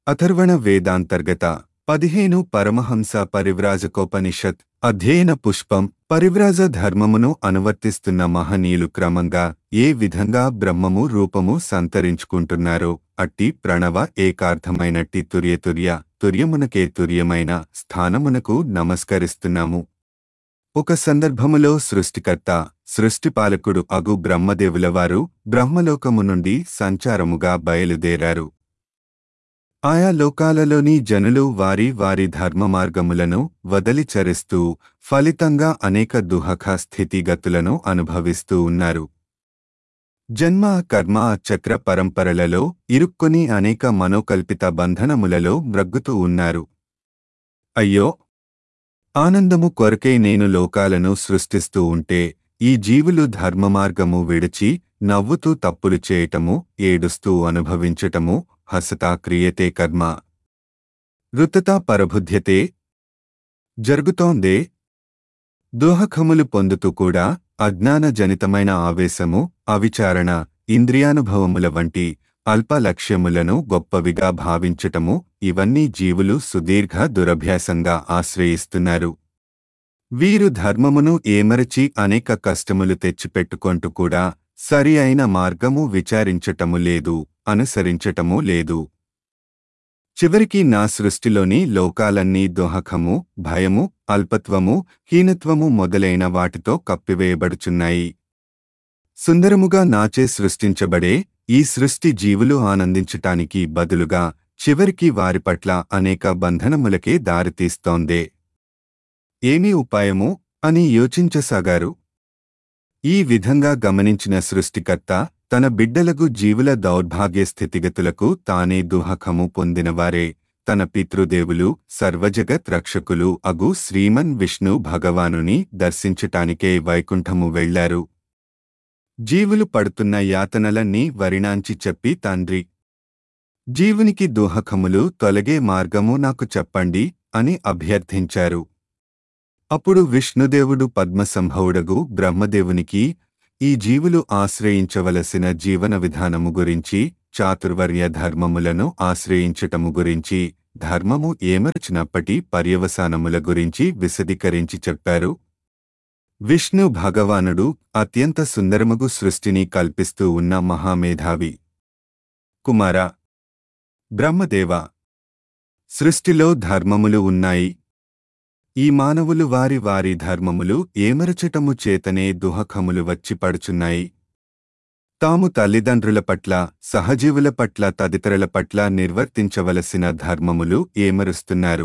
అథర్వణ వేదాంతర్గత పదిహేను పరమహంస పరివ్రాజకోపనిషత్ అధ్యయన పుష్పం పరివ్రాజ ధర్మమును అనువర్తిస్తున్న మహనీయులు క్రమంగా ఏ విధంగా బ్రహ్మము రూపము సంతరించుకుంటున్నారో అట్టి ప్రణవ ఏకార్థమైనట్టి తుర్యతుర్య తుర్యమునకే తుర్యమైన స్థానమునకు నమస్కరిస్తున్నాము ఒక సందర్భములో సృష్టికర్త సృష్టిపాలకుడు అగు బ్రహ్మదేవులవారు బ్రహ్మలోకము నుండి సంచారముగా బయలుదేరారు ఆయా లోకాలలోని జనులు వారి వారి ధర్మ మార్గములను వదలి చరిస్తూ ఫలితంగా అనేక దుహక స్థితిగతులను అనుభవిస్తూ ఉన్నారు జన్మ కర్మ చక్ర పరంపరలలో ఇరుక్కొని అనేక మనోకల్పిత బంధనములలో మ్రగ్గుతూ ఉన్నారు అయ్యో ఆనందము కొరకై నేను లోకాలను సృష్టిస్తూ ఉంటే ఈ జీవులు ధర్మమార్గము విడిచి నవ్వుతూ తప్పులు చేయటము ఏడుస్తూ అనుభవించటము హసతా క్రియతే కర్మ రుతతా పరబుద్ధ్యతే జరుగుతోందే దోహకములు పొందుతూ కూడా అజ్ఞానజనితమైన ఆవేశము అవిచారణ ఇంద్రియానుభవముల వంటి అల్ప లక్ష్యములను గొప్పవిగా భావించటము ఇవన్నీ జీవులు సుదీర్ఘ దురభ్యాసంగా ఆశ్రయిస్తున్నారు వీరు ధర్మమును ఏమరచి అనేక కష్టములు తెచ్చిపెట్టుకొంటూ కూడా సరి అయిన మార్గము విచారించటము లేదు అనుసరించటము లేదు చివరికి నా సృష్టిలోని లోకాలన్నీ దోహకము భయము అల్పత్వము హీనత్వము మొదలైన వాటితో కప్పివేయబడుచున్నాయి సుందరముగా నాచే సృష్టించబడే ఈ సృష్టి జీవులు ఆనందించటానికి బదులుగా చివరికి వారి పట్ల అనేక బంధనములకే దారితీస్తోందే ఏమీ ఉపాయము అని యోచించసాగారు ఈ విధంగా గమనించిన సృష్టికర్త తన బిడ్డలకు జీవుల దౌర్భాగ్య స్థితిగతులకు తానే దుహకము పొందినవారే తన పితృదేవులు సర్వజగత్ రక్షకులు అగు శ్రీమన్ విష్ణు భగవానుని దర్శించటానికే వైకుంఠము వెళ్లారు జీవులు పడుతున్న యాతనలన్నీ వరిణాంచి చెప్పి తండ్రి జీవునికి దుహకములు తొలగే మార్గము నాకు చెప్పండి అని అభ్యర్థించారు అప్పుడు విష్ణుదేవుడు పద్మసంభవుడగు బ్రహ్మదేవునికి ఈ జీవులు ఆశ్రయించవలసిన జీవన విధానము గురించి చాతుర్వర్య ధర్మములను ఆశ్రయించటము గురించి ధర్మము ఏమరచినప్పటి పర్యవసానముల గురించి విశదీకరించి చెప్పారు విష్ణు భగవానుడు అత్యంత సుందరమగు సృష్టిని కల్పిస్తూ ఉన్న మహామేధావి కుమార బ్రహ్మదేవ సృష్టిలో ధర్మములు ఉన్నాయి ఈ మానవులు వారి వారి ధర్మములు ఏమరచటము చేతనే దుహకములు వచ్చి పడుచున్నాయి తాము తల్లిదండ్రుల పట్ల సహజీవుల పట్ల తదితరుల పట్ల నిర్వర్తించవలసిన ధర్మములు ఏమరుస్తున్నారు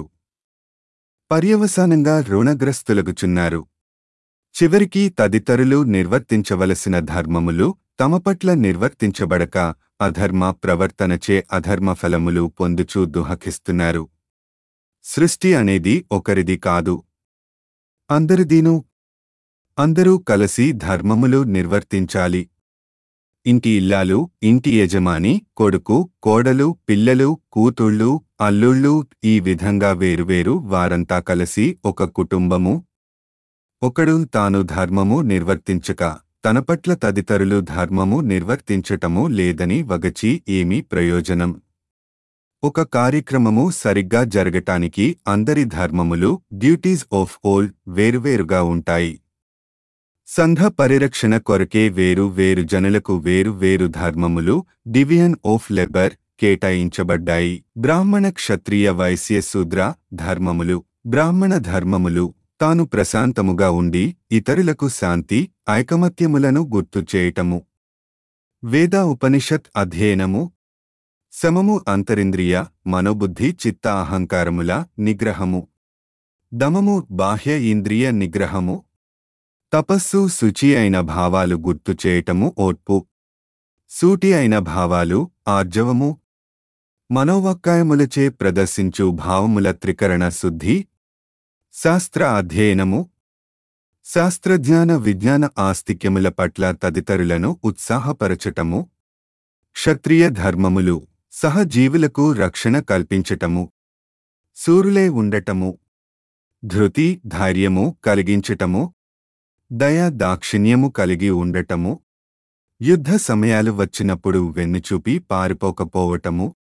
పర్యవసానంగా రుణగ్రస్తులగుచున్నారు చివరికి తదితరులు నిర్వర్తించవలసిన ధర్మములు తమ పట్ల నిర్వర్తించబడక అధర్మ ప్రవర్తనచే అధర్మ ఫలములు పొందుచూ దుహకిస్తున్నారు సృష్టి అనేది ఒకరిది కాదు అందరిదీను అందరూ కలసి ధర్మములు నిర్వర్తించాలి ఇంటి ఇల్లాలు ఇంటి యజమాని కొడుకు కోడలు పిల్లలు కూతుళ్ళు అల్లుళ్ళు ఈ విధంగా వేరువేరు వారంతా కలిసి ఒక కుటుంబము ఒకడు తాను ధర్మము నిర్వర్తించక తన పట్ల తదితరులు ధర్మము నిర్వర్తించటము లేదని వగచి ఏమీ ప్రయోజనం ఒక కార్యక్రమము సరిగ్గా జరగటానికి అందరి ధర్మములు డ్యూటీస్ ఆఫ్ ఓల్ వేరువేరుగా ఉంటాయి సంఘ పరిరక్షణ కొరకే వేరు వేరు జనులకు వేరు వేరు ధర్మములు డివిజన్ ఆఫ్ లెబర్ కేటాయించబడ్డాయి బ్రాహ్మణ క్షత్రియ వైశ్య శూద్ర ధర్మములు బ్రాహ్మణ ధర్మములు తాను ప్రశాంతముగా ఉండి ఇతరులకు శాంతి ఐకమత్యములను గుర్తు చేయటము వేద ఉపనిషత్ అధ్యయనము సమము అంతరింద్రియ మనోబుద్ధి చిత్త అహంకారముల నిగ్రహము దమము బాహ్య ఇంద్రియ నిగ్రహము తపస్సు శుచి అయిన భావాలు గుర్తు చేయటము ఓర్పు సూటి అయిన భావాలు ఆర్జవము మనోవక్కాయములచే ప్రదర్శించు భావముల త్రికరణ శుద్ధి శాస్త్ర అధ్యయనము శాస్త్రజ్ఞాన విజ్ఞాన ఆస్తిక్యముల పట్ల తదితరులను ఉత్సాహపరచటము క్షత్రియ ధర్మములు సహజీవులకు రక్షణ కల్పించటము సూరులే ఉండటము ధృతి ధైర్యము కలిగించటము దయ దాక్షిణ్యము కలిగి ఉండటము యుద్ధ సమయాలు వచ్చినప్పుడు వెన్నుచూపి పారిపోకపోవటము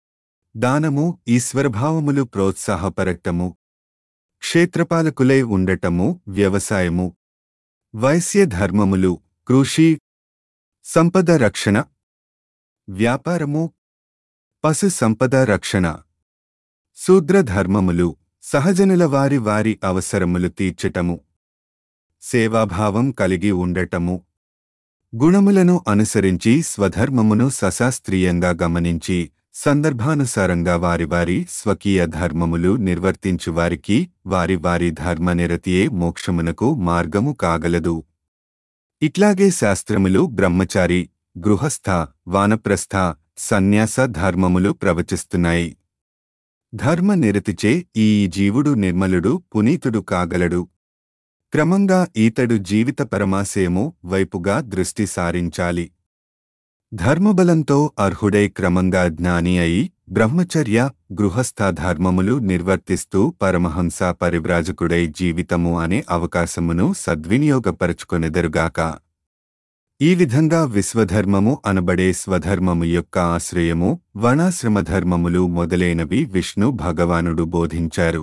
దానము ఈశ్వరభావములు ప్రోత్సాహపరటము క్షేత్రపాలకులై ఉండటము వ్యవసాయము వైశ్య ధర్మములు కృషి సంపద రక్షణ వ్యాపారము పశు సంపద రక్షణ శూద్ర ధర్మములు సహజనుల వారి వారి అవసరములు తీర్చటము సేవాభావం కలిగి ఉండటము గుణములను అనుసరించి స్వధర్మమును సశాస్త్రీయంగా గమనించి సందర్భానుసారంగా వారి వారి స్వకీయ ధర్మములు నిర్వర్తించు వారికి వారి వారి ధర్మనిరతియే మోక్షమునకు మార్గము కాగలదు ఇట్లాగే శాస్త్రములు బ్రహ్మచారి గృహస్థ వానప్రస్థ సన్యాస ధర్మములు ప్రవచిస్తున్నాయి ధర్మ నిరతిచే ఈ జీవుడు నిర్మలుడు పునీతుడు కాగలడు క్రమంగా ఈతడు జీవిత పరమాశయము వైపుగా దృష్టి సారించాలి ధర్మబలంతో అర్హుడై క్రమంగా జ్ఞాని అయి బ్రహ్మచర్య గృహస్థ ధర్మములు నిర్వర్తిస్తూ పరమహంస పరివ్రాజకుడై జీవితము అనే అవకాశమును సద్వినియోగపరచుకొనెదరుగాక ఈ విధంగా విశ్వధర్మము అనబడే స్వధర్మము యొక్క ఆశ్రయము వర్ణాశ్రమధర్మములు మొదలైనవి విష్ణు భగవానుడు బోధించారు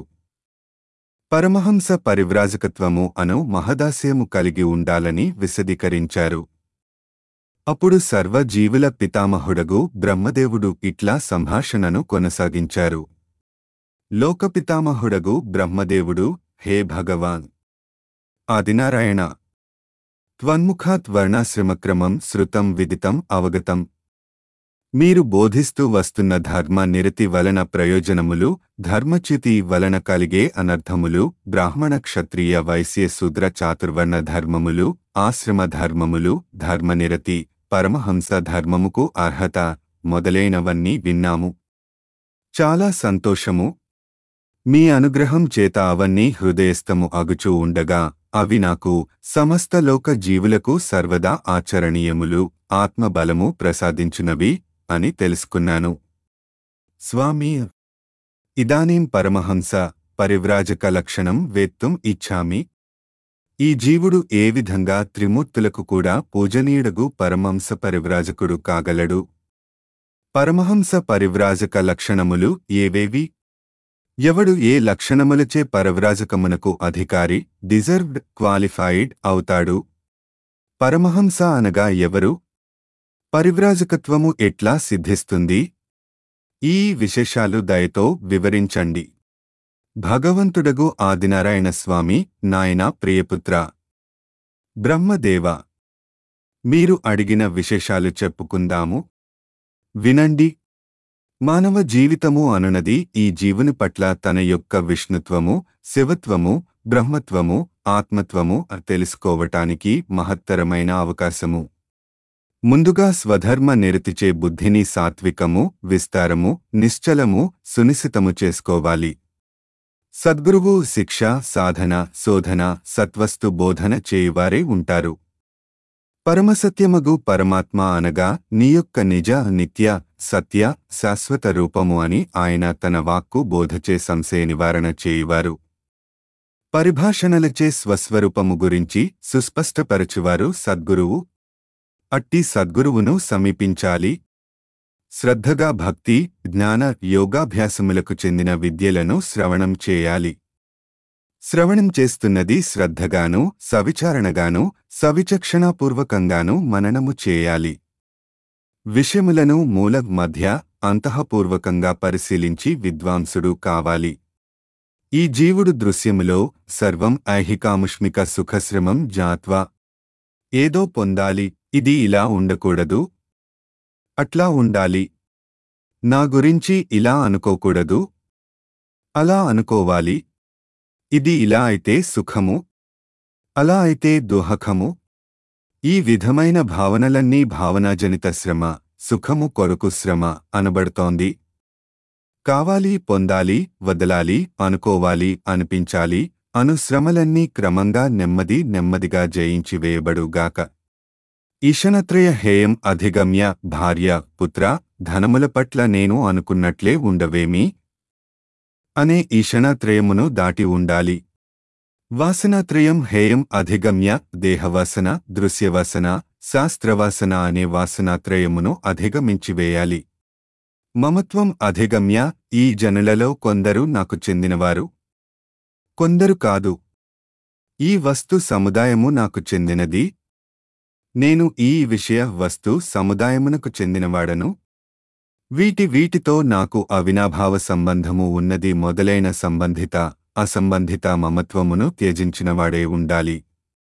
పరమహంస పరివ్రాజకత్వము అను మహదాశయము కలిగి ఉండాలని విశదీకరించారు అప్పుడు సర్వజీవుల పితామహుడగు బ్రహ్మదేవుడు ఇట్లా సంభాషణను కొనసాగించారు లోకపితామహుడగు బ్రహ్మదేవుడు హే భగవాన్ ఆదినారాయణ త్వన్ముఖాత్ వర్ణాశ్రమక్రమం శృతం విదితం అవగతం మీరు బోధిస్తూ వస్తున్న ధర్మ నిరతి వలన ప్రయోజనములు ధర్మచ్యుతి వలన కలిగే అనర్థములు బ్రాహ్మణ క్షత్రియ వైశ్య శూద్ర చాతుర్వర్ణ ధర్మములు ఆశ్రమ ధర్మములు ధర్మనిరతి పరమహంస ధర్మముకు అర్హత మొదలైనవన్నీ విన్నాము చాలా సంతోషము మీ అనుగ్రహం చేత అవన్నీ హృదయస్థము అగుచూ ఉండగా అవి నాకు సమస్త లోక జీవులకు సర్వదా ఆచరణీయములు ఆత్మబలము ప్రసాదించునవి అని తెలుసుకున్నాను స్వామి ఇదానీం పరమహంస పరివ్రాజక లక్షణం వేత్తుం ఇచ్చామి ఈ జీవుడు ఏ విధంగా త్రిమూర్తులకు కూడా పూజనీయుడగు పరమహంస పరివ్రాజకుడు కాగలడు పరమహంస పరివ్రాజక లక్షణములు ఏవేవి ఎవడు ఏ లక్షణములచే పరవ్రాజకమునకు అధికారి డిజర్వ్డ్ క్వాలిఫైడ్ అవుతాడు పరమహంస అనగా ఎవరు పరివ్రాజకత్వము ఎట్లా సిద్ధిస్తుంది ఈ విశేషాలు దయతో వివరించండి భగవంతుడగు ఆదినారాయణ స్వామి నాయనా ప్రియపుత్ర బ్రహ్మదేవ మీరు అడిగిన విశేషాలు చెప్పుకుందాము వినండి మానవ జీవితము అనునది ఈ జీవుని పట్ల తన యొక్క విష్ణుత్వము శివత్వము బ్రహ్మత్వము ఆత్మత్వము తెలుసుకోవటానికి మహత్తరమైన అవకాశము ముందుగా స్వధర్మ నిరతిచే బుద్ధిని సాత్వికము విస్తారము నిశ్చలము సునిశితము చేసుకోవాలి సద్గురువు శిక్ష సాధన శోధన సత్వస్తు బోధన చేయువారే ఉంటారు పరమసత్యమగు పరమాత్మ అనగా నీ యొక్క నిజ నిత్య సత్య శాశ్వత రూపము అని ఆయన తన వాక్కు బోధచే సంశయ నివారణ చేయువారు పరిభాషణలచే స్వస్వరూపము గురించి సుస్పష్టపరచువారు సద్గురువు అట్టి సద్గురువును సమీపించాలి శ్రద్ధగా భక్తి జ్ఞాన యోగాభ్యాసములకు చెందిన విద్యలను శ్రవణం చేయాలి శ్రవణం చేస్తున్నది శ్రద్ధగాను సవిచారణగాను సవిచక్షణాపూర్వకంగాను మననము చేయాలి విషయములను మూల మధ్య అంతఃపూర్వకంగా పరిశీలించి విద్వాంసుడు కావాలి ఈ జీవుడు దృశ్యములో సర్వం ఐహికాముష్మిక సుఖశ్రమం జాత్వా ఏదో పొందాలి ఇది ఇలా ఉండకూడదు అట్లా ఉండాలి నా గురించి ఇలా అనుకోకూడదు అలా అనుకోవాలి ఇది ఇలా అయితే సుఖము అలా అయితే దుహఖము ఈ విధమైన భావనలన్నీ భావనాజనిత శ్రమ సుఖము కొరకు శ్రమ అనబడుతోంది కావాలి పొందాలి వదలాలి అనుకోవాలి అనిపించాలి అను శ్రమలన్నీ క్రమంగా నెమ్మది నెమ్మదిగా జయించి వేయబడుగాక ఈశనత్రయ హేయం అధిగమ్య భార్య పుత్ర ధనముల పట్ల నేను అనుకున్నట్లే ఉండవేమి అనే ఈశనాత్రయమును దాటి ఉండాలి వాసనాత్రయం హేయం అధిగమ్య దేహవాసన దృశ్యవాసన శాస్త్రవాసన అనే వాసనాత్రయమును అధిగమించివేయాలి మమత్వం అధిగమ్య ఈ జనులలో కొందరు నాకు చెందినవారు కొందరు కాదు ఈ వస్తు సముదాయము నాకు చెందినది నేను ఈ విషయ వస్తు సముదాయమునకు చెందినవాడను వీటి వీటితో నాకు అవినాభావ సంబంధము ఉన్నది మొదలైన సంబంధిత అసంబంధిత మమత్వమును త్యజించినవాడే ఉండాలి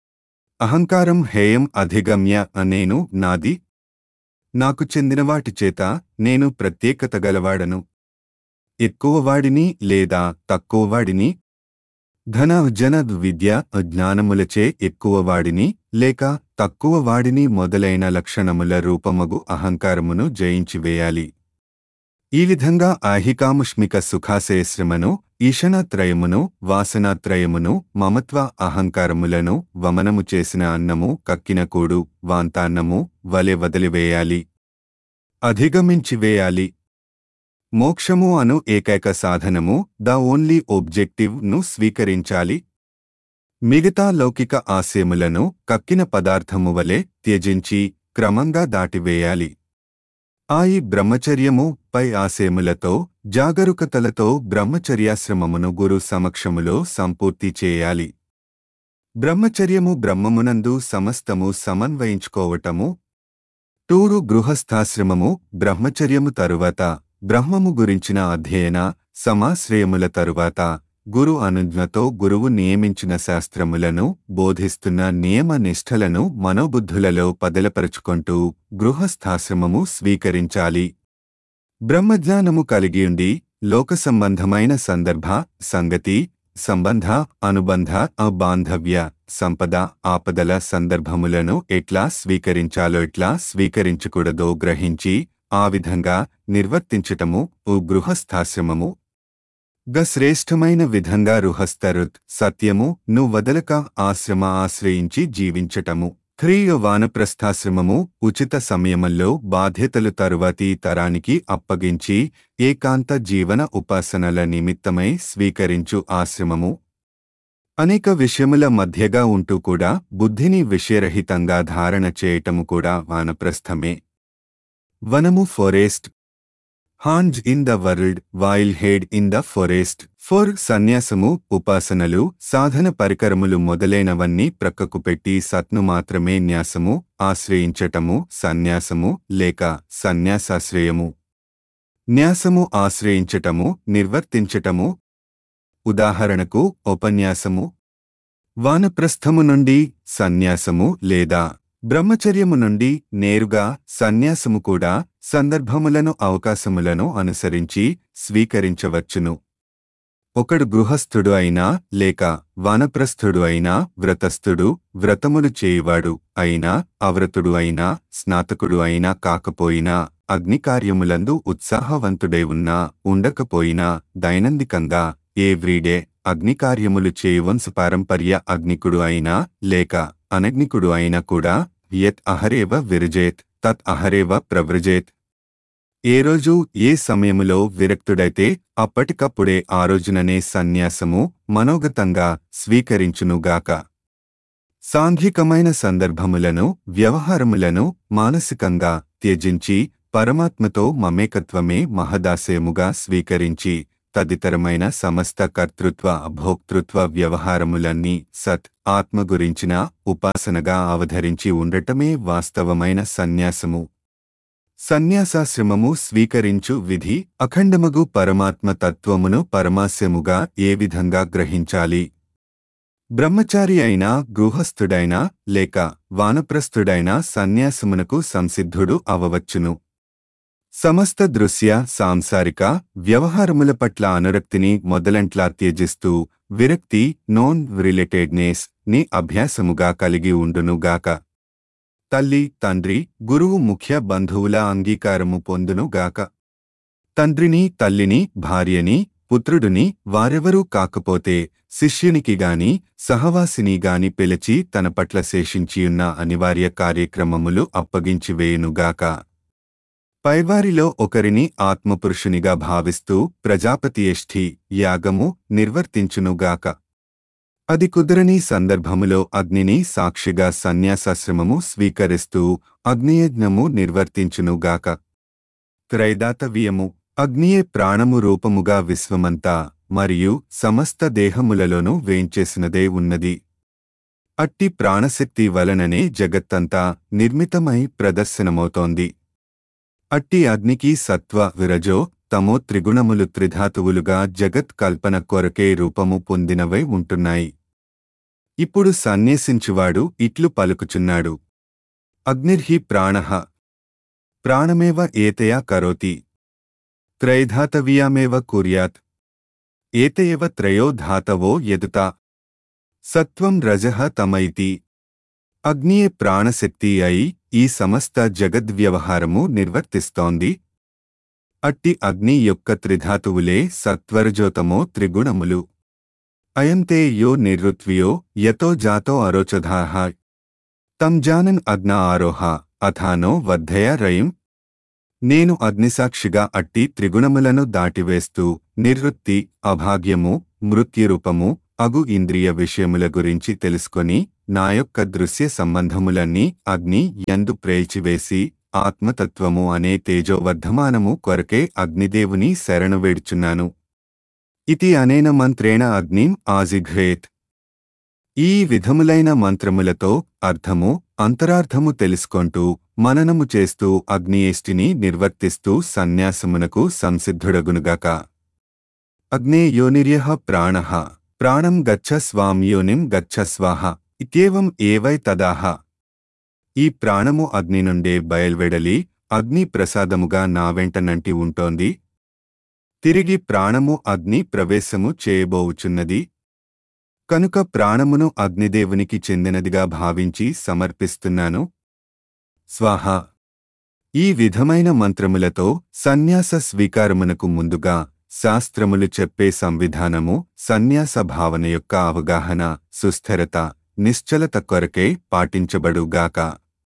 అహంకారం హేయం అధిగమ్య నేను నాది నాకు చెందినవాటి చేత నేను ప్రత్యేకత గలవాడను ఎక్కువవాడిని లేదా తక్కువవాడిని ధన జన విద్య జ్ఞానములచే ఎక్కువవాడిని లేక తక్కువవాడిని మొదలైన లక్షణముల రూపమగు అహంకారమును జయించివేయాలి ఈ విధంగా ఐహికాముష్మిక సుఖాశయశ్రమను ఈషణాత్రయమును వాసనాత్రయమును మమత్వ అహంకారములను వమనము చేసిన అన్నము కక్కిన కూడు వాంతాన్నము వలె వదిలివేయాలి అధిగమించివేయాలి మోక్షము అను ఏకైక సాధనము ద ఓన్లీ ఒబ్జెక్టివ్ ను స్వీకరించాలి మిగతా లౌకిక ఆశయములను కక్కిన పదార్థము వలె త్యజించి క్రమంగా దాటివేయాలి ఆ ఈ బ్రహ్మచర్యము పై ఆశయములతో జాగరూకతలతో బ్రహ్మచర్యాశ్రమమును గురు సమక్షములో సంపూర్తి చేయాలి బ్రహ్మచర్యము బ్రహ్మమునందు సమస్తము సమన్వయించుకోవటము టూరు గృహస్థాశ్రమము బ్రహ్మచర్యము తరువాత బ్రహ్మము గురించిన అధ్యయన సమాశ్రయముల తరువాత గురు అనుజ్ఞతో గురువు నియమించిన శాస్త్రములను బోధిస్తున్న నియమ నిష్ఠలను మనోబుద్ధులలో పదలపరుచుకుంటూ గృహస్థాశ్రమము స్వీకరించాలి బ్రహ్మజ్ఞానము కలిగియుండి లోక సంబంధమైన సందర్భ సంగతి సంబంధ అనుబంధ అబాంధవ్య సంపద ఆపదల సందర్భములను ఎట్లా స్వీకరించాలో ఎట్లా స్వీకరించకూడదో గ్రహించి ఆ విధంగా నిర్వర్తించటము ఓ గృహస్థాశ్రమము గ శ్రేష్టమైన విధంగా రుహస్తరుత్ సత్యము ను వదలక ఆశ్రమ ఆశ్రయించి జీవించటము త్రీయ వానప్రస్థాశ్రమము ఉచిత సమయమంలో బాధ్యతలు తరువాతి తరానికి అప్పగించి ఏకాంత జీవన ఉపాసనల నిమిత్తమై స్వీకరించు ఆశ్రమము అనేక విషయముల మధ్యగా ఉంటూ కూడా బుద్ధిని విషయరహితంగా ధారణ చేయటము కూడా వానప్రస్థమే వనము forest hands in the world while head in the forest four సన్యాసము ఉపాసనలు సాధన పరికరములు మొదలైనవన్నీ ప్రక్కకు పెట్టి సత్ను మాత్రమే న్యాసము ఆశ్రయించటము సన్యాసము లేక సన్యాసాశ్రయము న్యాసము ఆశ్రయించటము నిర్వర్తించటము ఉదాహరణకు ఉపన్యాసము వానప్రస్థము నుండి సన్యాసము లేదా బ్రహ్మచర్యము నుండి నేరుగా సన్యాసము కూడా సందర్భములను అవకాశములను అనుసరించి స్వీకరించవచ్చును ఒకడు గృహస్థుడు అయినా లేక వానప్రస్థుడు అయినా వ్రతస్థుడు వ్రతములు చేయువాడు అయినా అవ్రతుడు అయినా స్నాతకుడు అయినా కాకపోయినా అగ్నికార్యములందు ఉత్సాహవంతుడై ఉన్నా ఉండకపోయినా దైనందికంగా ఎవ్రీడే అగ్నికార్యములు చేయు వంశపారంపర్య అగ్నికుడు అయినా లేక అనగ్నికుడు అయినా కూడా యత్ అహరేవ విరజేత్ తత్ అహరేవ ప్రవ్రజేత్ ఏ రోజు ఏ సమయములో విరక్తుడైతే అప్పటికప్పుడే ఆ రోజుననే సన్యాసము మనోగతంగా స్వీకరించునుగాక సాంఘికమైన సందర్భములను వ్యవహారములను మానసికంగా త్యజించి పరమాత్మతో మమేకత్వమే మహదాశయముగా స్వీకరించి తదితరమైన సమస్త కర్తృత్వ భోక్తృత్వ వ్యవహారములన్నీ సత్ ఆత్మ గురించిన ఉపాసనగా అవధరించి ఉండటమే వాస్తవమైన సన్యాసము సన్యాసాశ్రమము స్వీకరించు విధి అఖండమగు పరమాత్మ తత్వమును పరమాస్యముగా ఏ విధంగా గ్రహించాలి బ్రహ్మచారి అయినా గృహస్థుడైనా లేక వానప్రస్థుడైనా సన్యాసమునకు సంసిద్ధుడు అవవచ్చును సమస్త దృశ్య సాంసారిక వ్యవహారముల పట్ల అనురక్తిని మొదలంట్లా త్యజిస్తూ విరక్తి నోన్ రిలేటెడ్నెస్ ని అభ్యాసముగా కలిగి ఉండునుగాక తల్లి తండ్రి గురువు ముఖ్య బంధువుల అంగీకారము పొందునుగాక తండ్రిని తల్లిని భార్యని పుత్రుడిని వారెవరూ కాకపోతే శిష్యునికి గాని సహవాసిని గాని పిలిచి తన పట్ల శేషించియున్న అనివార్య కార్యక్రమములు అప్పగించివేయునుగాక పైవారిలో ఒకరిని ఆత్మపురుషునిగా భావిస్తూ ప్రజాపతియేష్ఠి యాగము నిర్వర్తించునుగాక అది కుదరని సందర్భములో అగ్నిని సాక్షిగా సన్యాసాశ్రమము స్వీకరిస్తూ అగ్నియజ్ఞము నిర్వర్తించునుగాక త్రైదాతవ్యము అగ్నియే ప్రాణము రూపముగా విశ్వమంతా మరియు సమస్త దేహములలోనూ వేంచేసినదే ఉన్నది అట్టి ప్రాణశక్తి వలననే జగత్తంతా నిర్మితమై ప్రదర్శనమవుతోంది అట్టి అగ్నికి సత్వ విరజో తమో త్రిగుణములు త్రిధాతువులుగా జగత్ కల్పన కొరకే రూపము పొందినవై ఉంటున్నాయి ఇప్పుడు సన్యసించువాడు ఇట్లు పలుకుచున్నాడు అగ్నిర్హి ప్రాణః ప్రాణమేవ ఏతయా కరోతి త్రైధాతవీయామేవ కుర్యాత్ ఏతయేవ త్రయో ధాతవో యదుతా సత్వం రజః తమైతి అగ్నియే ప్రాణశక్తి అయి ఈ సమస్త జగద్వ్యవహారము నిర్వర్తిస్తోంది అట్టి అగ్ని యొక్క త్రిధాతువులే సత్వరజోతమో త్రిగుణములు అయంతే యో నిర్వృత్వియో యతో జాతో అరోచధాః తం జానన్ అగ్న ఆరోహ అథానో వర్ధయ రయిం నేను అగ్నిసాక్షిగా అట్టి త్రిగుణములను దాటివేస్తూ నిర్వృత్తి అభాగ్యము మృత్యురూపము అగు ఇంద్రియ విషయముల గురించి తెలుసుకొని నా యొక్క దృశ్య సంబంధములన్నీ అగ్ని యందు ప్రేల్చివేసి ఆత్మతత్వము అనే తేజోవర్ధమానము కొరకే అగ్నిదేవుని శరణు వేడుచున్నాను ఇతి అనేన మంత్రేణ అగ్నిం ఆజిఘ్రేత్ ఈ విధములైన మంత్రములతో అర్థము అంతరార్థము తెలుసుకొంటూ మననము చేస్తూ అగ్నియేష్టిని నిర్వర్తిస్తూ సన్యాసమునకు సంసిద్ధుడగునుగాక అగ్నే యోనిర్యః ప్రాణః ప్రాణం గచ్చ స్వాం యోనిం గచ్చ స్వాహ ఇత్యేవం ఏవై తదాహ ఈ ప్రాణము అగ్ని నుండే బయల్వెడలి అగ్ని ప్రసాదముగా నా వెంటనంటి ఉంటోంది తిరిగి ప్రాణము అగ్ని ప్రవేశము చేయబోవుచున్నది కనుక ప్రాణమును అగ్నిదేవునికి చెందినదిగా భావించి సమర్పిస్తున్నాను స్వాహ ఈ విధమైన మంత్రములతో సన్యాస స్వీకారమునకు ముందుగా శాస్త్రములు చెప్పే సంవిధానము సన్యాస భావన యొక్క అవగాహన సుస్థిరత నిశ్చలత కొరకే పాటించబడుగాక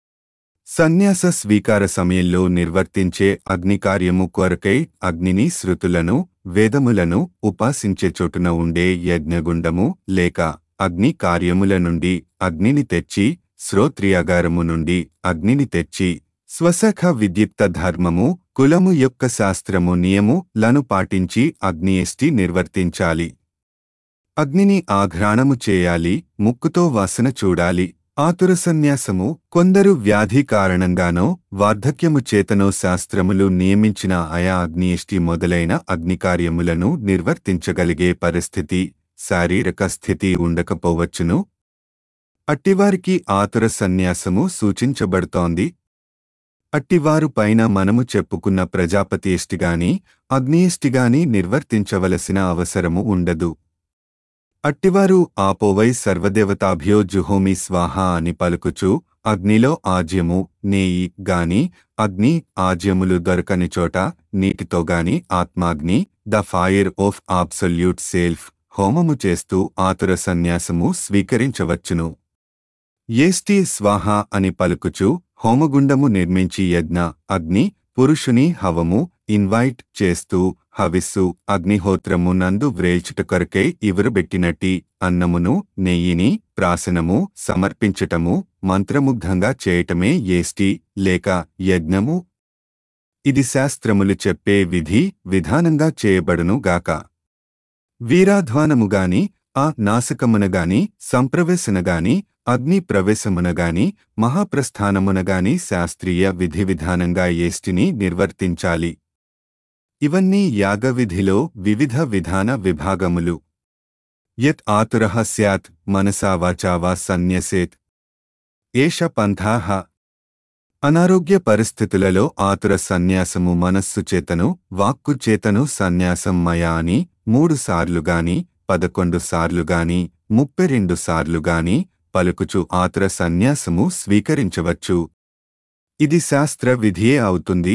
సన్యాస స్వీకార సమయంలో నిర్వర్తించే అగ్నికార్యము కొరకై అగ్నిని శృతులను వేదములను ఉపాసించే చోటున ఉండే యజ్ఞగుండము లేక అగ్ని కార్యముల నుండి అగ్నిని తెచ్చి శ్రోత్రియాగారము నుండి అగ్నిని తెచ్చి స్వసఖ విద్యుక్త ధర్మము కులము యొక్క శాస్త్రము నియము లను పాటించి అగ్నియష్టి నిర్వర్తించాలి అగ్నిని ఆఘ్రాణము చేయాలి ముక్కుతో వాసన చూడాలి ఆతుర సన్యాసము కొందరు వ్యాధి కారణంగానో వార్ధక్యము చేతనో శాస్త్రములు నియమించిన ఆయా అగ్నియష్టి మొదలైన అగ్నికార్యములను నిర్వర్తించగలిగే పరిస్థితి శారీరక స్థితి ఉండకపోవచ్చును అట్టివారికి ఆతుర సన్యాసము సూచించబడుతోంది అట్టివారు పైన మనము చెప్పుకున్న ప్రజాపతియష్టిగాని అగ్నియష్టిగాని నిర్వర్తించవలసిన అవసరము ఉండదు అట్టివారు ఆపోవై సర్వదేవతాభ్యో జుహోమి స్వాహ అని పలుకుచు అగ్నిలో ఆజ్యము నేయి గాని అగ్ని ఆజ్యములు దొరకని చోట నీటితో గాని ఆత్మాగ్ని the fire of absolute self హోమము చేస్తూ ఆతుర సన్యాసము స్వీకరించవచ్చును ఏస్టి స్వాహ అని పలుకుచు హోమగుండము నిర్మించి యజ్ఞ అగ్ని పురుషుని హవము ఇన్వైట్ చేస్తూ హవిస్సు అగ్నిహోత్రము నందు వ్రేల్చుట కొరకై ఇవరుబెట్టినట్టి అన్నమును నెయ్యిని ప్రాసనము సమర్పించటము మంత్రముగ్ధంగా చేయటమే ఏష్టి లేక యజ్ఞము ఇది శాస్త్రములు చెప్పే విధి విధానంగా చేయబడును గాక వీరాధ్వానముగాని ఆ నాశకమునగాని సంప్రవేశనగాని అగ్ని ప్రవేశమునగాని మహాప్రస్థానమునగాని శాస్త్రీయ విధి విధానంగా ఏష్టిని నిర్వర్తించాలి ఇవన్నీ యాగవిధిలో వివిధ విధాన విభాగములు యత్ ఆతురః స్యాత్ మనసా వాచా వా సన్యసేత్ ఏష పంథాః అనారోగ్య పరిస్థితులలో ఆతుర సన్యాసము మనస్సు చేతను వాక్కు చేతను సన్యాసం మయా అని మూడు సార్లుగాని పదకొండు సార్లుగాని ముప్పై రెండు సార్లుగాని పలుకుచు ఆతుర సన్యాసము స్వీకరించవచ్చు ఇది శాస్త్ర విధియే అవుతుంది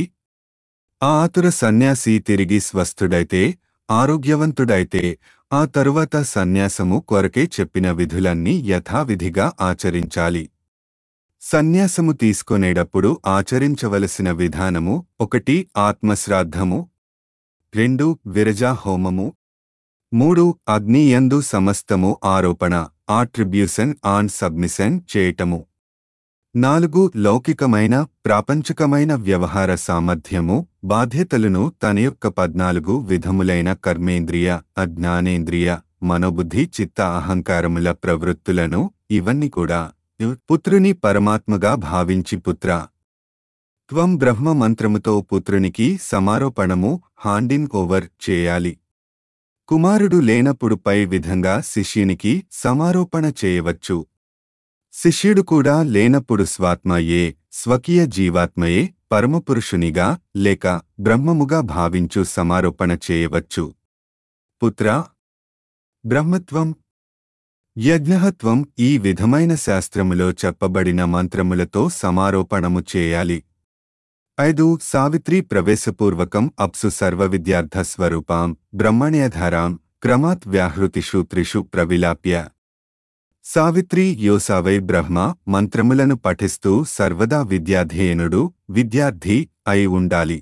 ఆ ఆతుర సన్యాసి తిరిగి స్వస్థుడైతే ఆరోగ్యవంతుడైతే ఆ తరువాత సన్యాసము కొరకే చెప్పిన విధులన్నీ యథావిధిగా ఆచరించాలి సన్యాసము తీసుకొనేటప్పుడు ఆచరించవలసిన విధానము ఒకటి ఆత్మశ్రాద్ధము రెండు విరజా హోమము మూడు అగ్నియందు సమస్తము ఆరోపణ ఆట్రిబ్యూషన్ ఆన్ సబ్మిషన్ చేయటము నాలుగు లౌకికమైన ప్రాపంచకమైన వ్యవహార సామర్థ్యము బాధ్యతలను తన యొక్క పద్నాలుగు విధములైన కర్మేంద్రియ అజ్ఞానేంద్రియ మనోబుద్ధి చిత్త అహంకారముల ప్రవృత్తులను ఇవన్నీ కూడా పుత్రుని పరమాత్మగా భావించి పుత్ర త్వం బ్రహ్మ మంత్రముతో పుత్రునికి సమారోపణము హాండింగ్ ఓవర్ చేయాలి కుమారుడు లేనప్పుడు పై విధంగా శిష్యునికి సమారోపణ చేయవచ్చు శిష్యుడు కూడా లేనప్పుడు స్వాత్మయే స్వకీయ జీవాత్మయే పరమపురుషునిగా లేక బ్రహ్మముగా భావించు సమారోపణ చేయవచ్చు పుత్ర బ్రహ్మత్వం యజ్ఞహత్వం ఈ విధమైన శాస్త్రములో చెప్పబడిన మంత్రములతో సమారోపణము చేయాలి ఐదు సావిత్రి ప్రవేశపూర్వకం అప్సు సర్వ విద్యార్థ స్వరూపాం బ్రహ్మణ్యధారాం క్రమాత్ వ్యాహృతిషు త్రిషు ప్రవిలాప్య సావిత్రి యోసావై బ్రహ్మ మంత్రములను పఠిస్తూ సర్వదా విద్యాధ్యేయునుడు విద్యార్థి అయి ఉండాలి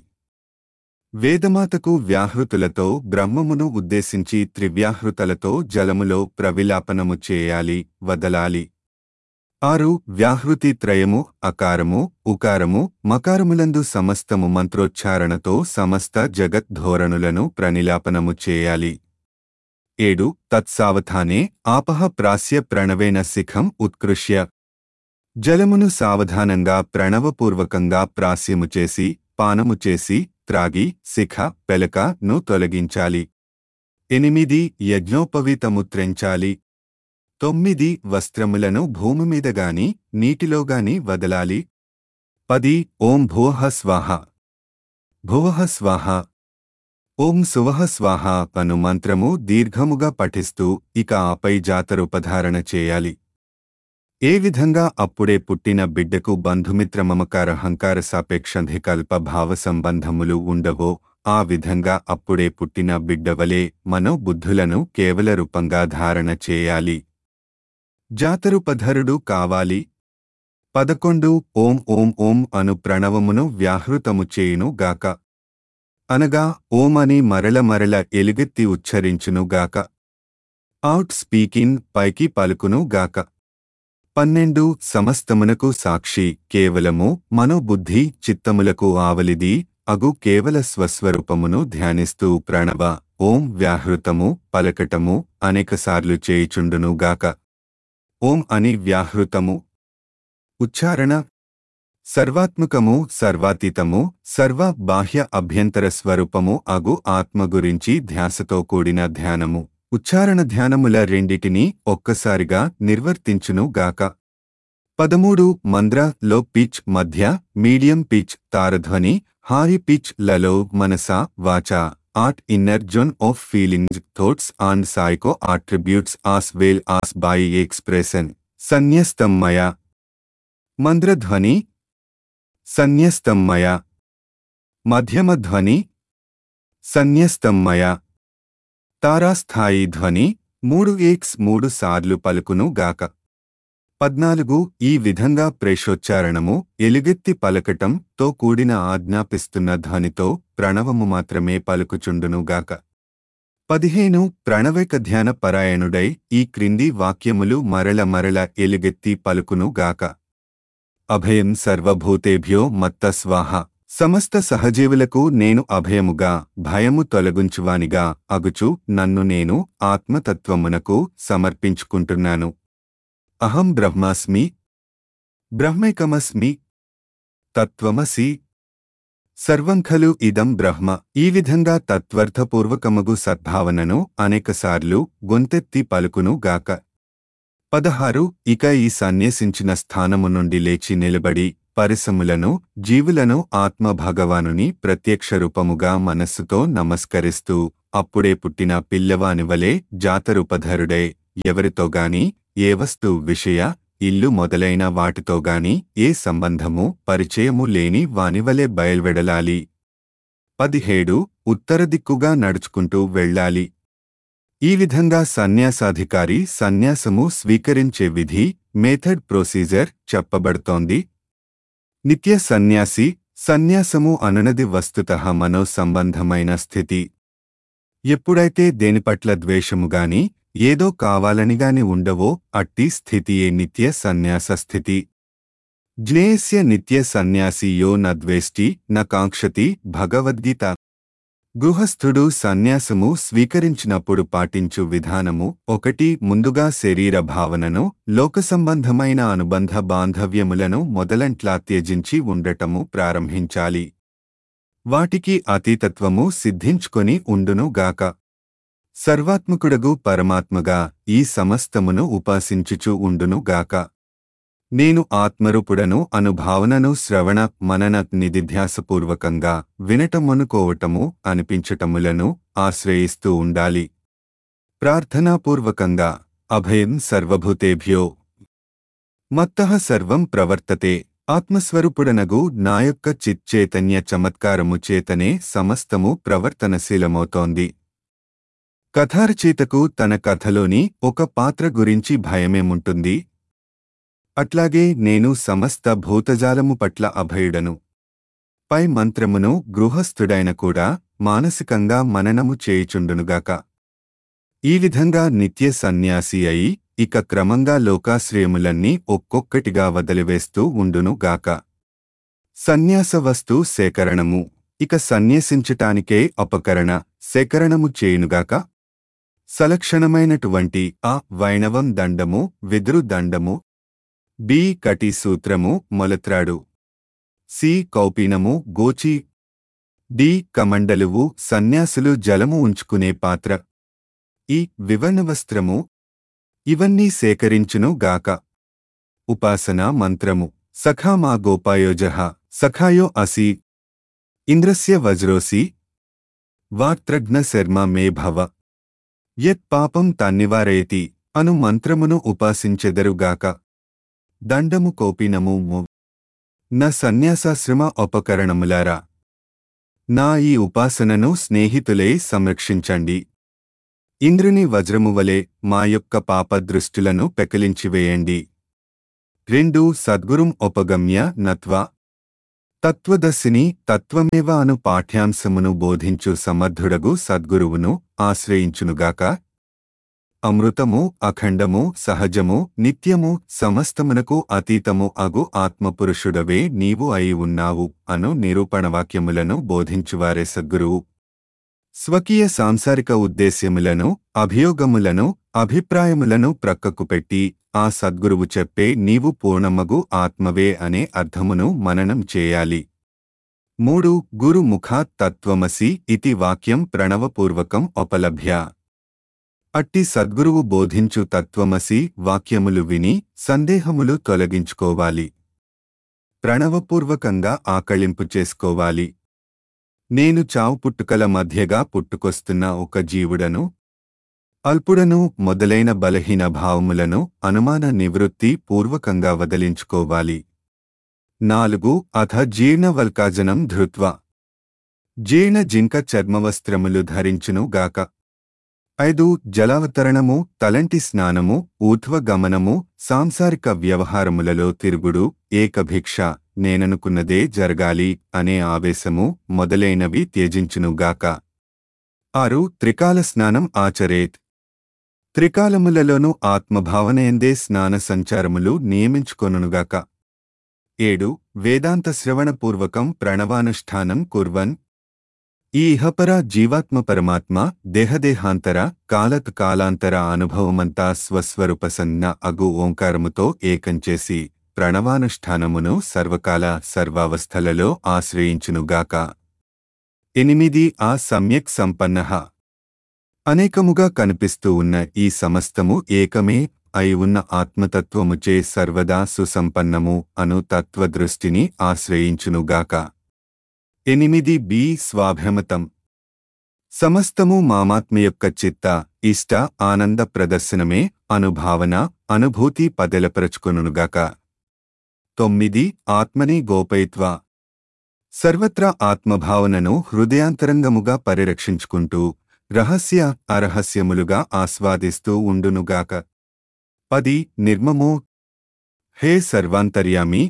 వేదమాతకు వ్యాహృతులతో బ్రహ్మమును ఉద్దేశించి త్రివ్యాహృతలతో జలములో ప్రవిలాపనము చేయాలి వదలాలి ఆరు వ్యాహృతి త్రయము అకారము ఉకారము మకారములందు సమస్తము మంత్రోచ్చారణతో సమస్త జగద్ధోరణులను ప్రనిలాపనము చేయాలి ఏడు తత్సావధానే ఆపహ ప్రాస్య ప్రణవేన శిఖం ఉత్కృష్య జలమును సావధానంగా ప్రణవపూర్వకంగా ప్రాస్యము చేసి పానము చేసి త్రాగి శిఖ పెలకను తొలగించాలి ఎనిమిది యజ్ఞోపవీతము త్రెంచాలి తొమ్మిది వస్త్రములను భూమిమీదగాని నీటిలోగాని వదలాలి పది ఓం భూహ స్వాహ భువః స్వాహ ఓం సువహ స్వాహ అను మంత్రము దీర్ఘముగా పఠిస్తూ ఇక ఆపై జాతరూపధారణ చేయాలి ఏ విధంగా అప్పుడే పుట్టిన బిడ్డకు బంధుమిత్ర మమకార హంకార సాపేక్షంధికల్ప భావ సంబంధములు ఉండవో ఆ విధంగా అప్పుడే పుట్టిన బిడ్డవలే మనోబుద్ధులను కేవల రూపంగా ధారణ చేయాలి జాతరుపధరుడు కావాలి పదకొండు ఓం ఓం ఓం అను ప్రణవమును వ్యాహృతము చేయును గాక అనగా ఓం అని మరల మరల ఎలుగెత్తి ఉచ్చరించును గాక అవుట్ స్పీకింగ్ పైకి పలుకును గాక పన్నెండు సమస్తమునకు సాక్షి కేవలము మనోబుద్ధి చిత్తములకు ఆవలిది అగు కేవల స్వస్వరూపమును ధ్యానిస్తూ ప్రణవ ఓం వ్యాహృతము పలకటము అనేకసార్లు చేయుచుండును గాక ఓం అని వ్యాహృతము ఉచ్చారణ సర్వాత్మకము సర్వాతీతము సర్వ బాహ్య అభ్యంతర స్వరూపము అగు ఆత్మ గురించి ధ్యాసతో కూడిన ధ్యానము ఉచ్చారణ ధ్యానముల రెండిటినీ ఒక్కసారిగా నిర్వర్తించును గాక పదమూడు మంద్ర లో పిచ్ మధ్య మీడియం పిచ్ తారధ్వని హాయి పిచ్ లలో మనస వాచ art inner zone of feelings thoughts and psycho attributes as well as by expression సన్యస్తం మయా మంద్రధ్వని సన్యస్తం మయా మధ్యమధ్వని సన్యస్తం మయా తారాస్థాయి ధ్వని మూడు ఎక్స్ మూడు సార్లు పలుకును గాక పద్నాలుగు ఈ విధంగా ప్రేషోచ్చారణము ఎలుగెత్తి పలకటం తో కూడిన ఆజ్ఞాపిస్తున్న ధ్వనితో ప్రణవము మాత్రమే పలుకుచుండును గాక పదిహేను ప్రణవైక ధ్యాన పరాయణుడై ఈ క్రింది వాక్యములు మరల మరల ఎలుగెత్తి పలుకును గాక అభయం సర్వభూతేభ్యో మత్త స్వాహ సమస్త సహజీవులకు నేను అభయముగా భయము తొలగుంచువానిగా అగుచు నన్ను నేను ఆత్మతత్వమునకు సమర్పించుకుంటున్నాను అహం బ్రహ్మాస్మి బ్రహ్మైకమస్మి తత్వమసి సర్వం ఖలు ఇదం బ్రహ్మ ఈ విధంగా తత్వర్థపూర్వకమగు సద్భావనను అనేకసార్లు గొంతెత్తి పలుకును గాక పదహారు ఇక ఈ సన్యసించిన స్థానము నుండి లేచి నిలబడి పరిసములను జీవులను ఆత్మ భగవానుని ప్రత్యక్ష రూపముగా మనస్సుతో నమస్కరిస్తూ అప్పుడే పుట్టిన పిల్లవానివలే జాతరూపధరుడై ఎవరితోగాని ఏ వస్తు విషయ ఇల్లు మొదలైన వాటితోగాని ఏ సంబంధము పరిచయము లేని వానివలే బయల్వెడలాలి పదిహేడు ఉత్తర దిక్కుగా నడుచుకుంటూ వెళ్ళాలి ఈ విధంగా సన్యాసాధికారి సన్యాసము స్వీకరించే విధి మేథడ్ ప్రొసీజర్ చెప్పబడుతోంది నిత్య సన్యాసి సన్యాసము అనునది వస్తుతః మనో సంబంధమైన స్థితి ఎప్పుడైతే దేనిపట్ల ద్వేషముగాని ఏదో కావాలనిగాని ఉండవో అట్టి స్థితియే నిత్య సన్యాస స్థితి జ్ఞేయస్య నిత్య సన్యాసి యో నద్వేష్టి న కాంక్షతి భగవద్గీత గృహస్థుడు సన్యాసము స్వీకరించినప్పుడు పాటించు విధానము ఒకటి ముందుగా శరీర భావనను లోక సంబంధమైన అనుబంధ బాంధవ్యములను మొదలంట్లా త్యజించి ఉండటము ప్రారంభించాలి వాటికి అతీతత్వము సిద్ధించుకొని ఉండునుగాక సర్వాత్మకుడగు పరమాత్మగా ఈ సమస్తమును ఉపాసించుచు ఉండునుగాక నేను ఆత్మరూపుడను అనుభావనను శ్రవణ మనన నిధిధ్యాసపూర్వకంగా వినటమనుకోవటము అనిపించటములను ఆశ్రయిస్తూ ఉండాలి ప్రార్థనాపూర్వకంగా అభయం సర్వభూతేభ్యో మత్తః సర్వం ప్రవర్తతే ఆత్మస్వరూపుడనగు నా యొక్క చిచ్చైతన్య చమత్కారము చేతనే సమస్తము ప్రవర్తనశీలమవుతోంది కథారచయితకు తన కథలోని ఒక పాత్ర గురించి భయమేముంటుంది అట్లాగే నేను సమస్త భూతజాలము పట్ల అభయుడను పై మంత్రమును గృహస్థుడైన కూడా మానసికంగా మననము చేయుచుండునుగాక ఈ విధంగా నిత్య సన్యాసి అయి ఇక క్రమంగా లోకాశ్రయములన్నీ ఒక్కొక్కటిగా వదిలివేస్తూ ఉండునుగాక సన్యాస వస్తు సేకరణము ఇక సన్యసించటానికే అపకరణ సేకరణము చేయునుగాక సలక్షణమైనటువంటి ఆ వైణవం దండము విదురు దండము బి కటి సూత్రము మొలత్రాడు సి కౌపీనము గోచి డి కమండలువు సన్యాసులు జలము ఉంచుకునే పాత్ర ఈ వివర్ణవస్త్రము ఇవన్నీ సేకరించును గాక ఉపాసనా మంత్రము సఖా మా గోపాయోజ సఖాయో అసి ఇంద్రస్య వజ్రోసి వార్త్రఘ్న శర్మ మే భవ యత్ పాపం తన్నివారయతి అను మంత్రమును ఉపాసించెదరుగాక దండము కోపినము ము. న సన్యాసాశ్రమ ఉపకరణములారా నా ఈ ఉపాసనను స్నేహితులే సంరక్షించండి ఇంద్రుని వజ్రము వలె మా యొక్క పాపదృష్టులను పెకలించివేయండి రెండు సద్గురుం ఉపగమ్య నత్వా తత్వదర్శిని తత్వమేవ అను పాఠ్యాంశమును బోధించు సమర్థుడగు సద్గురువును ఆశ్రయించునుగాక అమృతము అఖండము సహజము నిత్యము సమస్తమునకు అతీతము అగు ఆత్మపురుషుడవే నీవు అయి ఉన్నావు అను నిరూపణవాక్యములను బోధించువారే సద్గురువు స్వకీయ సాంసారిక ఉద్దేశ్యములను అభియోగములను అభిప్రాయములను ప్రక్కకు పెట్టి ఆ సద్గురువు చెప్పే నీవు పూర్ణమగు ఆత్మవే అనే అర్థమును మననం చేయాలి మూడు గురు ముఖాత్ తత్వమసి ఇతి వాక్యం ప్రణవపూర్వకం ఉపలభ్య అట్టి సద్గురువు బోధించు తత్వమసి వాక్యములు విని సందేహములు తొలగించుకోవాలి ప్రణవపూర్వకంగా ఆకళింపు చేసుకోవాలి నేను చావు పుట్టుకల మధ్యగా పుట్టుకొస్తున్న ఒక జీవుడను అల్పుడను మొదలైన బలహీన భావములను అనుమాన నివృత్తి పూర్వకంగా వదిలించుకోవాలి నాలుగు అథ జీర్ణవల్కాజనం ధృత్వా జీర్ణ జింక చర్మవస్త్రములు ధరించును గాక ఐదు జలావతరణము తలంటి స్నానము ఊర్ధ్వగమనము సాంసారిక వ్యవహారములలో తిరుగుడు ఏకభిక్ష నేననుకున్నదే జరగాలి అనే ఆవేశము మొదలైనవి త్యజించునుగాక ఆరు త్రికాల స్నానం ఆచరేత్ త్రికాలములలోనూ ఆత్మభావనయందే స్నాన సంచారములు నియమించుకొనుగాక ఏడు వేదాంత శ్రవణపూర్వకం ప్రణవానుష్ఠానం కుర్వన్ ఈ ఇహపర జీవాత్మ పరమాత్మ దేహదేహాంతర కాలత్ కాలాంతర అనుభవమంతా స్వస్వరూపసన్న అగు ఓంకారముతో ఏకంచేసి ప్రణవానుష్ఠానమును సర్వకాల సర్వావస్థలలో ఆశ్రయించునుగాక ఎనిమిది ఆ సమ్యక్ సంపన్న అనేకముగా కనిపిస్తూ ఉన్న ఈ సమస్తము ఏకమే అయి ఉన్న ఆత్మతత్వముచే సర్వదా సుసంపన్నము అను తత్వదృష్టిని ఆశ్రయించునుగాక ఎనిమిది బి స్వాభ్యమతం సమస్తము మామాత్మ యొక్క చిత్త ఇష్ట ఆనంద ప్రదర్శనమే అనుభావన అనుభూతి పదెలపరచుకొనుగాక తొమ్మిది ఆత్మని గోపయిత్వ సర్వత్రా ఆత్మభావనను హృదయాంతరంగముగా పరిరక్షించుకుంటూ రహస్య అరహస్యములుగా ఆస్వాదిస్తూ ఉండునుగాక పది నిర్మమో హే సర్వాంతర్యామి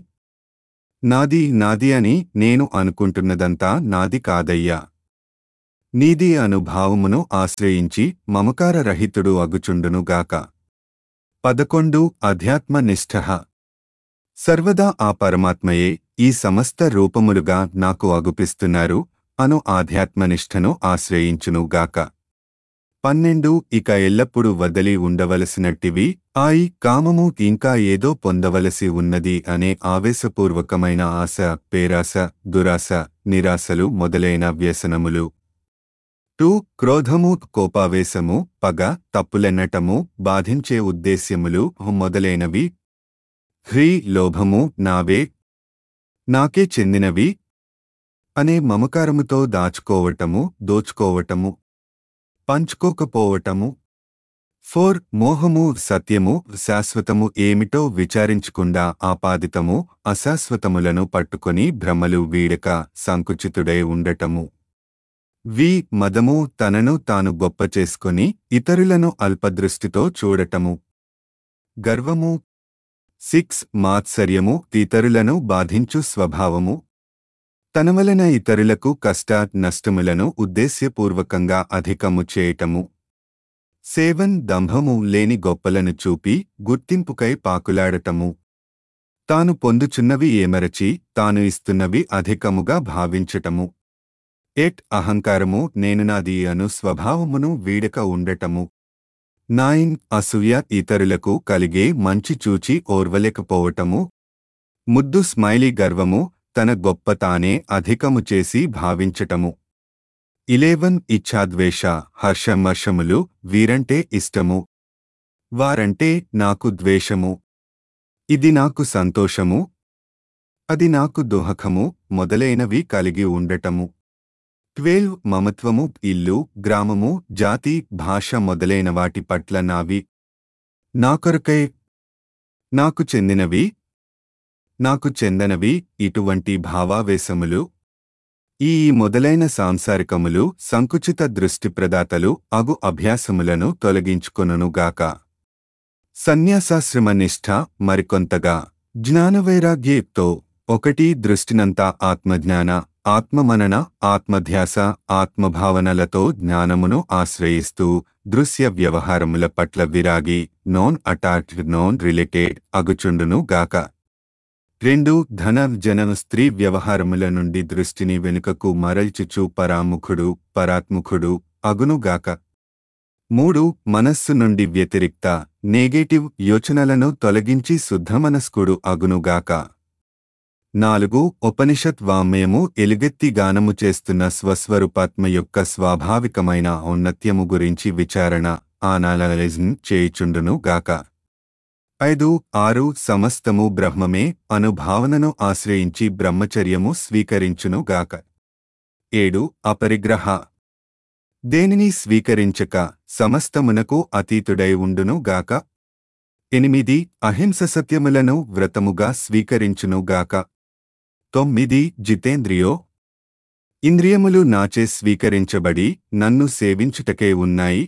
నాది నాది అని నేను అనుకుంటున్నదంతా నాది కాదయ్యా నీది అనుభావమును ఆశ్రయించి మమకార రహితుడు అగుచుండునుగాక పదకొండు అధ్యాత్మ నిష్ఠ సర్వదా ఆ పరమాత్మయే ఈ సమస్త రూపములుగా నాకు అగుపిస్తున్నారు అను ఆధ్యాత్మనిష్టను ఆశ్రయించునుగాక పన్నెండు ఇక ఎల్లప్పుడూ వదలి ఉండవలసినట్టివి ఆయి కామము ఇంకా ఏదో పొందవలసి ఉన్నది అనే ఆవేశపూర్వకమైన ఆశ పేరాశ దురాశ నిరాశలు మొదలైన వ్యసనములు టూ క్రోధము కోపావేశము పగ తప్పులెన్నటము బాధించే ఉద్దేశ్యములు మొదలైనవి హ్రీ లోభము నావే నాకే చెందినవి అనే మమకారముతో దాచుకోవటము దోచుకోవటము పంచుకోకపోవటము ఫోర్ మోహము సత్యము శాశ్వతము ఏమిటో విచారించకుండా ఆపాదితము అశాశ్వతములను పట్టుకొని భ్రమలు వీడక సంకుచితుడై ఉండటము వి మదము తనను తాను గొప్ప చేసుకొని ఇతరులను అల్పదృష్టితో చూడటము గర్వము సిక్స్ మాత్సర్యము ఇతరులను బాధించు స్వభావము తన వలన ఇతరులకు కష్ట నష్టములను ఉద్దేశ్యపూర్వకంగా అధికము చేయటము సేవన్ దంభము లేని గొప్పలను చూపి గుర్తింపుకై పాకులాడటము తాను పొందుచున్నవి ఏమరచి తాను ఇస్తున్నవి అధికముగా భావించటము ఎట్ అహంకారము నేను నాది అను స్వభావమును వీడక ఉండటము నైన్ అసూయ ఇతరులకు కలిగే మంచి చూచి ఓర్వలేకపోవటము ముద్దు స్మైలీ గర్వము తన గొప్ప తానే అధికము చేసి భావించటము ఇలేవన్ ఇచ్ఛాద్వేష హర్షమర్షములు వీరంటే ఇష్టము వారంటే నాకు ద్వేషము ఇది నాకు సంతోషము అది నాకు దుహకము మొదలైనవి కలిగి ఉండటము ట్వెల్వ్ మమత్వము ఇల్లు గ్రామము జాతి భాష మొదలైన వాటి పట్ల నావి నాకొరకై నాకు చెందినవి నాకు చెందనవి ఇటువంటి భావావేశములు ఈ మొదలైన సాంసారికములు సంకుచిత దృష్టి ప్రదాతలు అగు అభ్యాసములను తొలగించుకొనుగాక సన్యాసాశ్రమ నిష్ఠ మరికొంతగా జ్ఞానవైరాగ్యతో ఒకటి దృష్టినంతా ఆత్మజ్ఞాన ఆత్మమనన ఆత్మధ్యాస ఆత్మభావనలతో జ్ఞానమును ఆశ్రయిస్తూ దృశ్య వ్యవహారముల పట్ల విరాగి నాన్ అటాచ్డ్ నాన్ రిలేటెడ్ అగుచుండును గాక రెండు ధన జన స్త్రీ వ్యవహారముల నుండి దృష్టిని వెనుకకు మరల్చుచు పరాముఖుడు పరాత్ముఖుడు అగునుగాక మూడు మనస్సు నుండి వ్యతిరిక్త నెగేటివ్ యోచనలను తొలగించి శుద్ధమనస్కుడు అగునుగాక నాలుగు ఉపనిషత్ వామ్యము ఎలుగెత్తి గానము చేస్తున్న స్వస్వరూపాత్మ యొక్క స్వాభావికమైన ఔన్నత్యము గురించి విచారణ ఆనాలలిజం చేయుచుండును గాక ఐదు ఆరు సమస్తము బ్రహ్మమే అను భావనను ఆశ్రయించి బ్రహ్మచర్యము స్వీకరించును గాక ఏడు అపరిగ్రహ దేనిని స్వీకరించక సమస్తమునకు అతీతుడై ఉండును గాక ఎనిమిది అహింస సత్యములను వ్రతముగా స్వీకరించును గాక తొమ్మిది జితేంద్రియో ఇంద్రియములు నాచే స్వీకరించబడి నన్ను సేవించుటకే ఉన్నాయి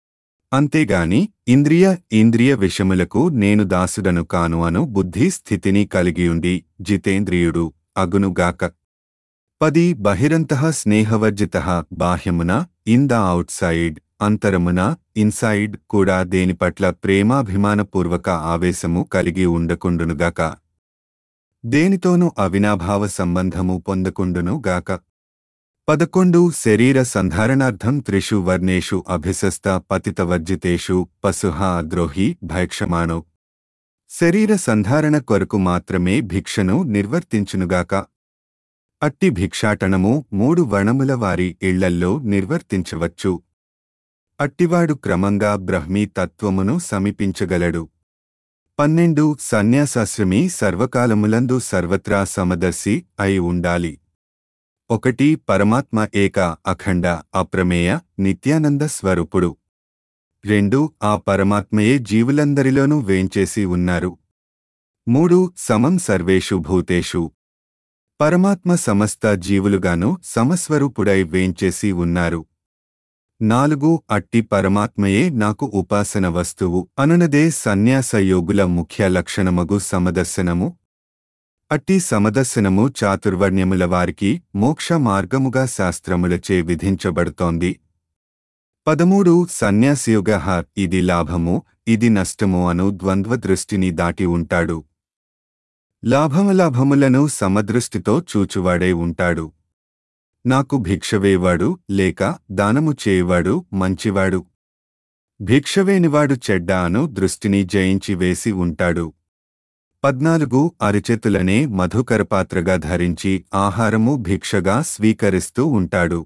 అంతేగాని ఇంద్రియ ఇంద్రియ విషములకు నేను దాసుడను కాను అను బుద్ధి స్థితిని కలిగియుండి జితేంద్రియుడు అగునుగాక పది బహిరంతః స్నేహవర్జిత బాహ్యమున ఇన్ ద ఔట్సైడ్ అంతరమున ఇన్సైడ్ కూడా దేని పట్ల ప్రేమాభిమానపూర్వక ఆవేశము కలిగి ఉండకుండునుగాక దేనితోనూ అవినాభావ సంబంధము పొందకుండును గాక పదకొండు శరీర సంధారణార్థం త్రిషు వర్ణేషు అభిసస్త పతితవర్జితేషు పశుహ ద్రోహి భైక్షమాణో శరీర సంధారణ కొరకు మాత్రమే భిక్షను నిర్వర్తించునుగాక అట్టి భిక్షాటనము మూడు వణముల వారి ఇళ్లల్లో నిర్వర్తించవచ్చు అట్టివాడు క్రమంగా బ్రహ్మీ తత్వమును సమీపించగలడు పన్నెండు సన్యాసాశ్రమి సర్వకాలములందు సర్వత్రా సమదర్శి అయి ఉండాలి ఒకటి పరమాత్మ ఏక అఖండ అప్రమేయ నిత్యానంద స్వరూపుడు రెండు ఆ పరమాత్మయే జీవులందరిలోనూ వేంచేసి ఉన్నారు మూడు సమం సర్వేషు భూతేషు పరమాత్మ సమస్త జీవులుగాను సమస్వరూపుడై వేంచేసి ఉన్నారు నాలుగు అట్టి పరమాత్మయే నాకు ఉపాసన వస్తువు అనునదే సన్యాస యోగుల ముఖ్య లక్షణమగు సమదర్శనము అట్టి సమదర్శనము చాతుర్వర్ణ్యముల వారికి మోక్ష మార్గముగా శాస్త్రములచే విధించబడుతోంది పదమూడు సన్యాసయోగ ఇది లాభము ఇది నష్టము అను ద్వంద్వ దృష్టిని దాటి ఉంటాడు లాభమలాభములను సమదృష్టితో చూచువాడే ఉంటాడు నాకు భిక్షవేవాడు లేక దానము చేయువాడు మంచివాడు భిక్షవేనివాడు చెడ్డ అను దృష్టిని జయించి వేసి ఉంటాడు పద్నాలుగు అరిచేతులనే మధుకరపాత్రగా ధరించి ఆహారము భిక్షగా స్వీకరిస్తూ ఉంటాడు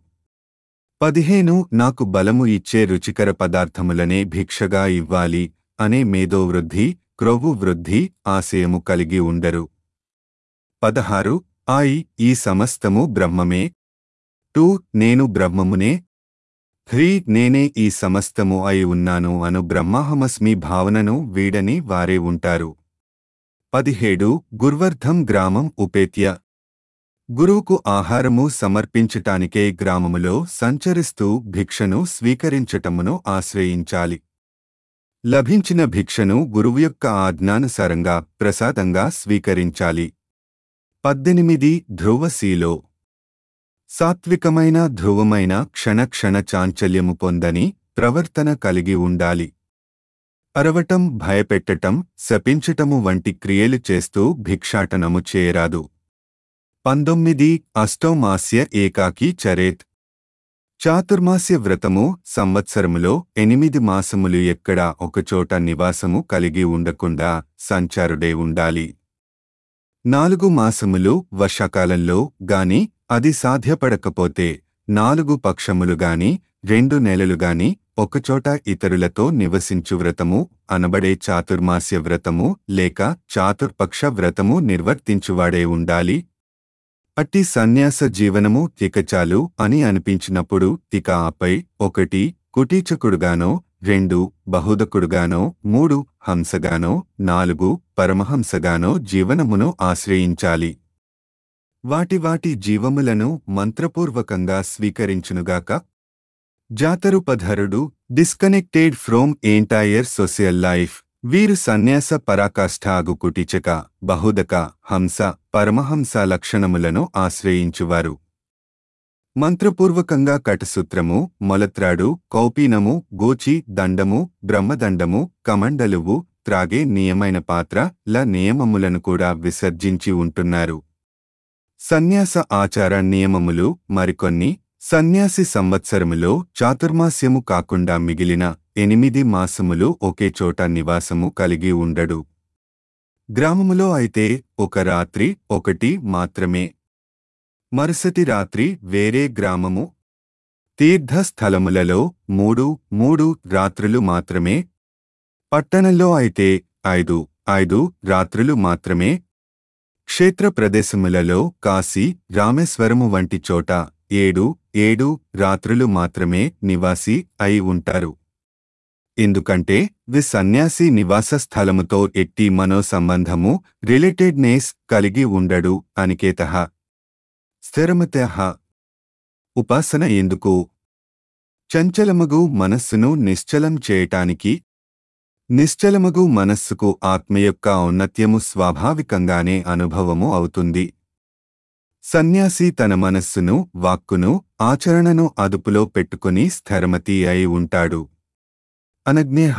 పదిహేను నాకు బలము ఇచ్చే రుచికర పదార్థములనే భిక్షగా ఇవ్వాలి అనే మేధోవృద్ధి క్రొవ్వు వృద్ధి ఆశయము కలిగి ఉండరు పదహారు ఆయి ఈ సమస్తము బ్రహ్మమే టూ నేను బ్రహ్మమునే హ్రీ నేనే ఈ సమస్తము అయి ఉన్నాను అను బ్రహ్మాహమస్మి భావనను వీడని వారే ఉంటారు పదిహేడు గుర్వర్ధం గ్రామం ఉపేత్య గురువుకు ఆహారము సమర్పించటానికే గ్రామములో సంచరిస్తూ భిక్షను స్వీకరించటమును ఆశ్రయించాలి లభించిన భిక్షను గురువు యొక్క ఆజ్ఞానుసారంగా ప్రసాదంగా స్వీకరించాలి పద్దెనిమిది ధ్రువశీలో సాత్వికమైన ధ్రువమైన క్షణక్షణ చాంచల్యము పొందని ప్రవర్తన కలిగి ఉండాలి అరవటం భయపెట్టటం శపించటము వంటి క్రియలు చేస్తూ భిక్షాటనము చేయరాదు పంతొమ్మిది అష్టౌమాస్య ఏకాకి చరేత్ చాతుర్మాస్య వ్రతము సంవత్సరములో ఎనిమిది మాసములు ఎక్కడా ఒకచోట నివాసము కలిగి ఉండకుండా సంచారుడే ఉండాలి నాలుగు మాసములు వర్షాకాలంలో గాని అది సాధ్యపడకపోతే నాలుగు పక్షములు గాని రెండు నెలలు గాని ఒకచోట ఇతరులతో నివసించు వ్రతము అనబడే చాతుర్మాస్య వ్రతము లేక చాతుర్పక్ష వ్రతము నిర్వర్తించువాడే ఉండాలి అట్టి సన్యాస జీవనము తికచాలు అని అనిపించినప్పుడు తిక ఆపై ఒకటి కుటీచకుడుగానో రెండు బహుదకుడుగానో మూడు హంసగానో నాలుగు పరమహంసగానో జీవనమును ఆశ్రయించాలి వాటి వాటి జీవములను మంత్రపూర్వకంగా స్వీకరించునుగాక జాతరుపధరుడు disconnected from entire social life వీరు సన్యాస పరాకాష్ఠాగు కుటిచక బహుదక హంస పరమహంస లక్షణములను ఆశ్రయించువారు మంత్రపూర్వకంగా కటసూత్రము మొలత్రాడు కౌపీనము గోచి దండము బ్రహ్మదండము కమండలువు త్రాగే నియమైన పాత్ర ల నియమములను కూడా విసర్జించి ఉంటున్నారు సన్యాస ఆచార నియమములు మరికొన్ని సన్యాసి సంవత్సరములో చాతుర్మాస్యము కాకుండా మిగిలిన ఎనిమిది మాసములు ఒకే చోట నివాసము కలిగి ఉండడు గ్రామములో అయితే ఒక రాత్రి ఒకటి మాత్రమే మరుసటి రాత్రి వేరే గ్రామము తీర్థస్థలములలో మూడు మూడు రాత్రులు మాత్రమే పట్టణంలో అయితే ఐదు ఐదు రాత్రులు మాత్రమే క్షేత్ర ప్రదేశములలో కాశీ రామేశ్వరము వంటి చోట ఏడు ఏడు రాత్రులు మాత్రమే నివాసి అయి ఉంటారు ఎందుకంటే వి సన్యాసి నివాస స్థలముతో ఎట్టి మనోసంబంధము రిలేటెడ్నెస్ కలిగి ఉండడు అనికేత స్థిరమత ఉపాసన ఎందుకు చంచలమగు మనస్సును నిశ్చలం చేయటానికి నిశ్చలమగు మనస్సుకు ఆత్మ యొక్క ఔన్నత్యము స్వాభావికంగానే అనుభవము అవుతుంది సన్యాసి తన మనస్సును వాక్కును ఆచరణను అదుపులో పెట్టుకుని స్థిరమతి అయి ఉంటాడు అనజ్ఞేహ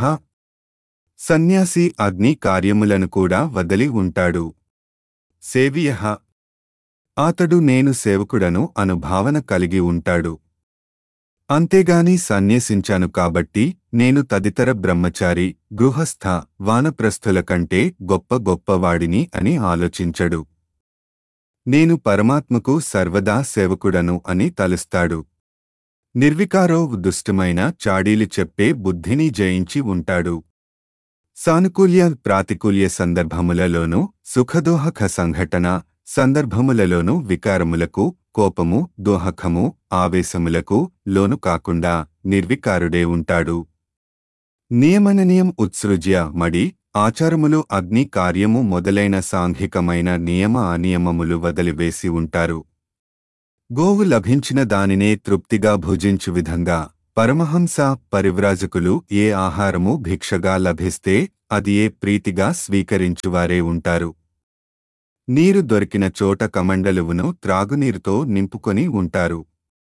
సన్యాసి అగ్ని కార్యములను కూడా వదిలి ఉంటాడు సేవియ అతడు నేను సేవకుడను అను భావన కలిగి ఉంటాడు అంతేగాని సన్యసించాను కాబట్టి నేను తదితర బ్రహ్మచారి గృహస్థ వానప్రస్థుల కంటే గొప్ప గొప్పవాడిని అని ఆలోచించడు నేను పరమాత్మకు సర్వదా సేవకుడను అని తలుస్తాడు నిర్వికారో దుష్టమైన చాడీలు చెప్పే బుద్ధిని జయించి ఉంటాడు సానుకూల్య ప్రాతికూల్య సందర్భములలోనూ సుఖదోహక సంఘటన సందర్భములలోనూ వికారములకు కోపము దోహకము ఆవేశములకు లోను కాకుండా నిర్వికారుడే ఉంటాడు నియమననియం ఉత్సృజ్య మడి ఆచారములు అగ్ని కార్యము మొదలైన సాంఘికమైన నియమ అనియమములు వదిలివేసి ఉంటారు గోవు లభించిన దానినే తృప్తిగా భుజించు విధంగా పరమహంస పరివ్రాజకులు ఏ ఆహారము భిక్షగా లభిస్తే అది ఏ ప్రీతిగా స్వీకరించువారే ఉంటారు నీరు దొరికిన చోట కమండలువును త్రాగునీరుతో నింపుకొని ఉంటారు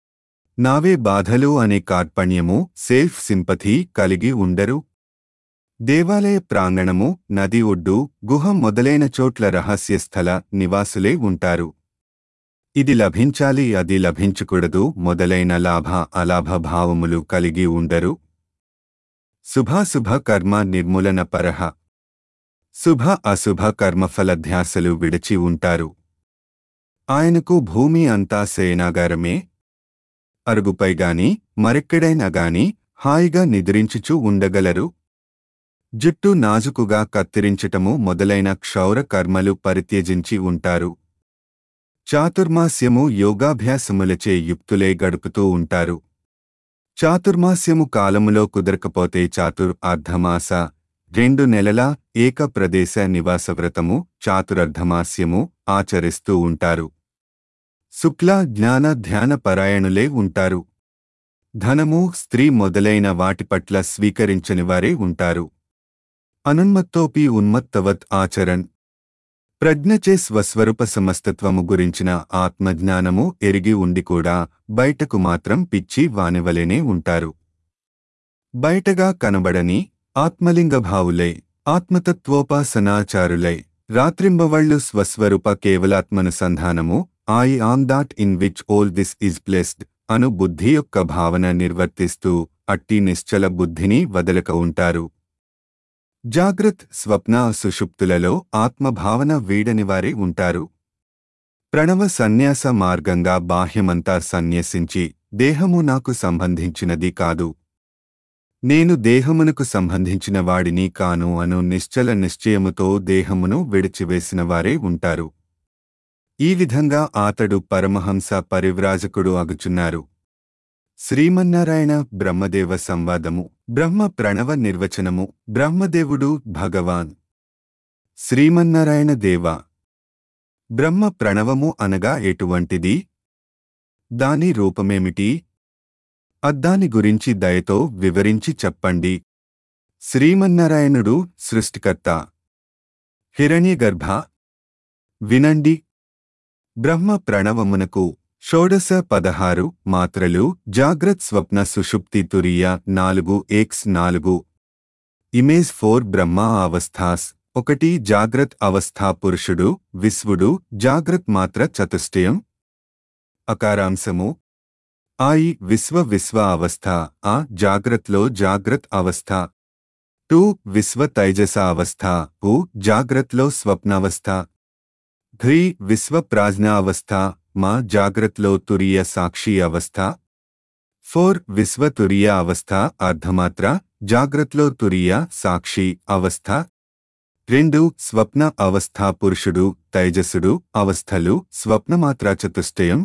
నావే బాధలు అనే కార్పణ్యము సెల్ఫ్ సింపథీ కలిగి ఉండరు దేవాలయ ప్రాంగణము నది ఒడ్డు గుహ మొదలైన చోట్ల రహస్య స్థల నివాసులే ఉంటారు ఇది లభించాలి అది లభించకూడదు మొదలైన లాభ అలాభ భావములు కలిగి ఉండరు శుభాశుభ కర్మ నిర్మూలన పరహ శుభ అశుభ కర్మఫలధ్యాసలు విడిచి ఉంటారు ఆయనకు భూమి అంతా సేనాగారమే అరుగుపై గాని మరెక్కడైనా గాని హాయిగా నిద్రించుచూ ఉండగలరు జుట్టు నాజుకుగా కత్తిరించటము మొదలైన క్షౌర కర్మలు పరిత్యజించి ఉంటారు చాతుర్మాస్యము యోగాభ్యాసములచే యుక్తులే గడుపుతూ ఉంటారు చాతుర్మాస్యము కాలములో కుదరకపోతే చాతుర్ అర్ధమాస రెండు నెలల ఏక ప్రదేశ నివాస వ్రతము చాతురర్ధమాస్యము ఆచరిస్తూ ఉంటారు శుక్ల జ్ఞాన ధ్యాన పరాయణులే ఉంటారు ధనము స్త్రీ మొదలైన వాటి పట్ల స్వీకరించని వారే ఉంటారు అనున్మత్తోపి ఉన్మత్తవత్ ఆచరణ్ ప్రజ్ఞచే స్వస్వరూప సమస్తత్వము గురించిన ఆత్మజ్ఞానము ఎరిగి ఉండి కూడా బయటకు మాత్రం పిచ్చి వానివలెనే ఉంటారు బయటగా కనబడని ఆత్మలింగభావులై ఆత్మతత్వోపాసనాచారులై రాత్రింబవళ్ళు స్వస్వరూప కేవలాత్మనుసంధానము I am that in which all this is placed అను బుద్ధి యొక్క భావన నిర్వర్తిస్తూ అట్టి నిశ్చల బుద్ధిని వదలక ఉంటారు జాగ్రత్ స్వప్న సుషుప్తులలో ఆత్మభావన వీడనివారే ఉంటారు ప్రణవ సన్యాస మార్గంగా బాహ్యమంతా సన్యసించి దేహము నాకు సంబంధించినది కాదు నేను దేహమునకు సంబంధించిన వాడిని కాను అను నిశ్చల నిశ్చయముతో దేహమును విడిచివేసిన వారే ఉంటారు ఈ విధంగా ఆతడు పరమహంస పరివ్రాజకుడు అగుచున్నారు శ్రీమన్నారాయణ బ్రహ్మదేవ సంవాదము బ్రహ్మ ప్రణవ నిర్వచనము బ్రహ్మదేవుడు భగవాన్ శ్రీమన్నారాయణ దేవ బ్రహ్మ ప్రణవము అనగా ఎటువంటిది దాని రూపమేమిటి అద్దాని గురించి దయతో వివరించి చెప్పండి శ్రీమన్నారాయణుడు సృష్టికర్త హిరణ్యగర్భ వినండి బ్రహ్మ ప్రణవమునకు షోడశ పదహారు మాత్రలు జాగ్రత్ స్వప్న సుషుప్తి తురియ నాలుగు ఎక్స్ నాలుగు ఇమేజ్ ఫోర్ బ్రహ్మ అవస్థాస్ ఒకటి జాగ్రత్ అవస్థా పురుషుడు విశ్వుడు జాగ్రత్ మాత్ర చతుష్టయం అకారాంశము ఆయి విశ్వ విశ్వ అవస్థ ఆ జాగ్రత్లో జాగ్రత్ అవస్థ టూ విశ్వ తైజస అవస్థ ఉ జాగ్రత్లో స్వప్నావస్థ ధ్రీ విశ్వ ప్రాజ్ఞ అవస్థ మా జాగ్రత్లో తురియ సాక్షి అవస్థ ఫోర్ విశ్వ తురియ అవస్థ అర్ధమాత్ర జాగ్రత్లో తురియ సాక్షి అవస్థ రెండు స్వప్న అవస్థ పురుషుడు తైజసుడు అవస్థలు స్వప్నమాత్ర చతుష్టయం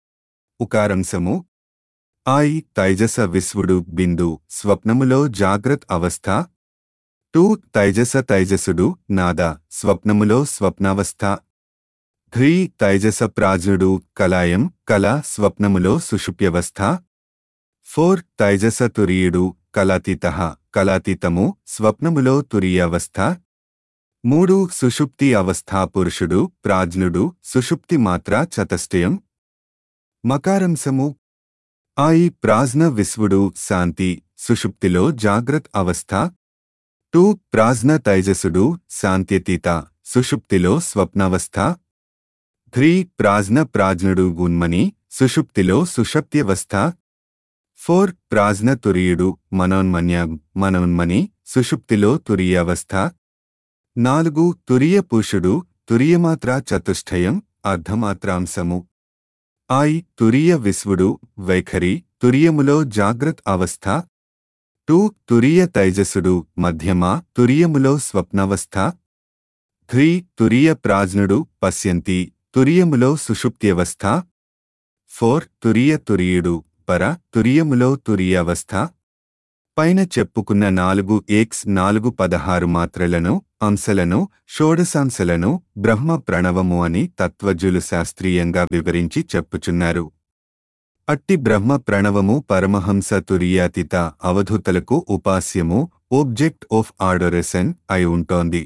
ఉకారంశము ఆయి తైజస విశ్వుడు బిందు స్వప్నములో జాగ్రత్ అవస్థ టూ తైజస తైజసుడు నాద స్వప్నములో స్వప్నావస్థ ధ్రీ తైజస ప్రాజ్ఞుడు కలాయం కళ స్వప్నములో సుషుప్యవస్థ ఫోర్ తైజస తురియుడు కలాతీత కలాతీతము స్వప్నములో తురియావస్థ మూడు సుషుప్తి అవస్థా పురుషుడు ప్రాజ్ఞుడు సుషుప్తి మాత్ర చతష్టయం మకారంశము ఆయి ప్రాజ్ఞ విశ్వుడు శాంతి సుషుప్తిలో జాగ్రత్ అవస్థ టూ ప్రాజ్ఞ తైజసుడు శాంత్యతీత సుషుప్తిలో స్వప్నావస్థ ధ్రీ ప్రాజ్ఞ ప్రాజ్ఞుడు గున్మని సుషుప్తిలో సుషప్త్యవస్థ ఫోర్ ప్రాజ్ఞ తురియుడు మనోన్మన్య మనోన్మని సుషుప్తిలో తురియావస్థ నాలుగు తురియ పురుషుడు తురియమాత్ర చతుష్టయం అర్ధమాత్రాంశము ఆయి తురియ విశ్వుడు వైఖరి తురియములో జాగ్రత్ అవస్థ టూ తురియ తైజసుడు మధ్యమ తురియములో స్వప్నవస్థ ధ్రీ తురియ ప్రాజ్ఞుడు పశ్యంతి తురియములో సుషుప్త్యవస్థ ఫోర్ తురియ తురియుడు పర తురియములో తురియవస్థ పైన చెప్పుకున్న నాలుగు ఎక్స్ నాలుగు పదహారు మాత్రలను అంశలను షోడశాంశలను బ్రహ్మ ప్రణవము అని తత్వజులు శాస్త్రీయంగా వివరించి చెప్పుచున్నారు అట్టి బ్రహ్మ ప్రణవము పరమహంస తురియాతీత అవధూతలకు ఉపాస్యము ఓబ్జెక్ట్ ఆఫ్ ఆడోరెసన్ అయి ఉంటోంది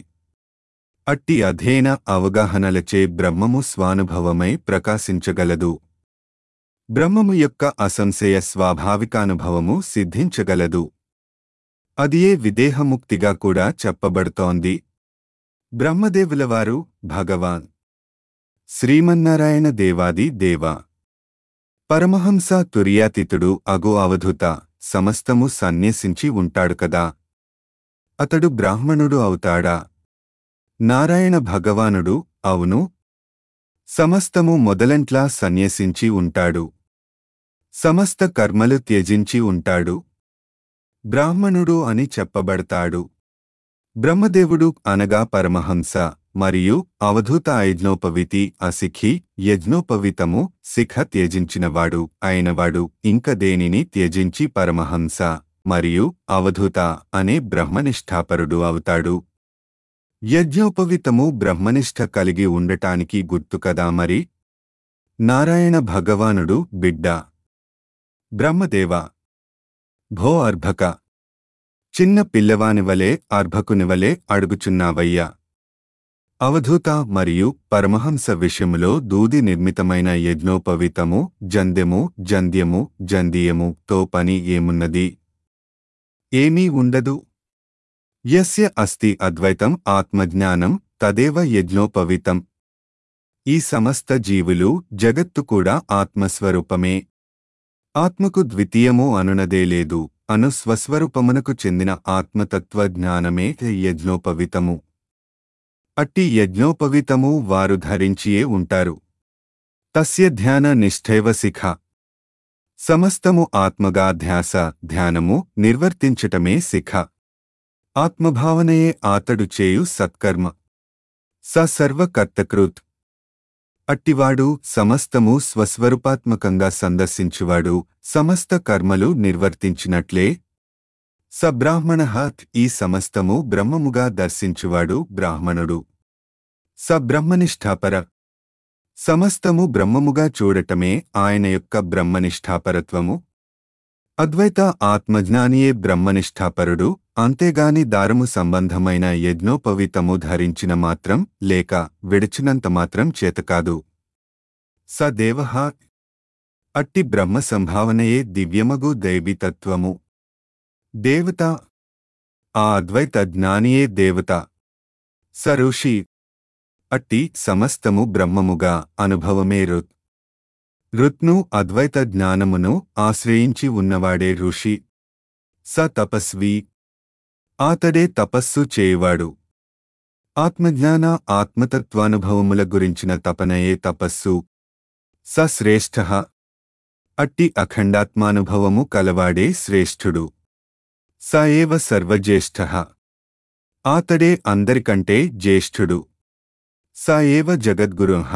అట్టి అధేన అవగాహనలచే బ్రహ్మము స్వానుభవమై ప్రకాశించగలదు బ్రహ్మము యొక్క అసంశయ స్వాభావికానుభవము సిద్ధించగలదు అదియే విదేహముక్తిగా కూడా చెప్పబడుతోంది బ్రహ్మదేవుల వారు భగవాన్ శ్రీమన్నారాయణ దేవాది దేవ పరమహంస తుర్యాతీతుడు అగు అవధూత సమస్తము సన్యసించి ఉంటాడు కదా అతడు బ్రాహ్మణుడు అవుతాడా నారాయణ భగవానుడు అవును సమస్తము మొదలంట్లా సన్యసించి ఉంటాడు సమస్త కర్మలు త్యజించి ఉంటాడు బ్రాహ్మణుడు అని చెప్పబడతాడు బ్రహ్మదేవుడు అనగా పరమహంస మరియు అవధూత ఐజ్ఞోపవితి అసిఖి యజ్ఞోపవితము శిఖ త్యజించినవాడు అయినవాడు ఇంక దేనిని త్యజించి పరమహంస మరియు అవధూత అనే బ్రహ్మనిష్ఠాపరుడు అవుతాడు యజ్ఞోపవితము బ్రహ్మనిష్ఠ కలిగి ఉండటానికి గుర్తు కదా మరి నారాయణ భగవానుడు బిడ్డ బ్రహ్మదేవ భో అర్భక చిన్న పిల్లవానివలే అర్భకునివలే అడుగుచున్నావయ్యా అవధూత మరియు పరమహంస విషయములో దూది నిర్మితమైన యజ్ఞోపవితము జందెము జంధ్యము జందీయము తో పని ఏమున్నది ఏమీ ఉండదు యస్య అస్తి అద్వైతం ఆత్మజ్ఞానం తదేవ యజ్ఞోపవితం ఈ సమస్త జీవులు జగత్తు కూడా ఆత్మస్వరూపమే ఆత్మకు ద్వితీయము అనునదే లేదు అను స్వస్వరూపమునకు చెందిన ఆత్మతత్వ జ్ఞానమే యజ్ఞోపవితము అట్టి యజ్ఞోపవితము వారు ధరించియే ఉంటారు తస్య ధ్యాన నిష్ఠైవ శిఖ సమస్తము ఆత్మగా ధ్యాస ధ్యానము నిర్వర్తించటమే శిఖ ఆత్మభావనయే ఆతడు చేయు సత్కర్మ స సర్వకర్తకృత్ అట్టివాడు సమస్తము స్వస్వరూపాత్మకంగా సందర్శించువాడు సమస్త కర్మలు నిర్వర్తించినట్లే సబ్రాహ్మణ ఈ సమస్తము బ్రహ్మముగా దర్శించువాడు బ్రాహ్మణుడు సబ్రహ్మనిష్ఠాపర సమస్తము బ్రహ్మముగా చూడటమే ఆయన యొక్క బ్రహ్మనిష్ఠాపరత్వము అద్వైత ఆత్మజ్ఞానియే బ్రహ్మనిష్ఠాపరుడు అంతేగాని దారము సంబంధమైన యజ్ఞోపవితము ధరించిన మాత్రం లేక విడిచినంత మాత్రం చేతకాదు స దేవః అట్టి బ్రహ్మ సంభావనయే దివ్యమగు దైవీతత్వము దేవత ఆ అద్వైత జ్ఞానియే దేవత స ఋషి అట్టి సమస్తము బ్రహ్మముగా అనుభవమే రుత్ రుత్ను అద్వైత జ్ఞానమును ఆశ్రయించి ఉన్నవాడే ఋషి స తపస్వి ఆతడే తపస్సు చేయువాడు ఆత్మజ్ఞాన ఆత్మతత్వానుభవముల గురించిన తపనయే తపస్సు స శ్రేష్ఠ అట్టి అఖండాత్మానుభవము కలవాడే శ్రేష్ఠుడు స ఏవ సర్వజ్యేష్ఠ ఆతడే అందరికంటే జ్యేష్ఠుడు స ఏవ జగద్గురుః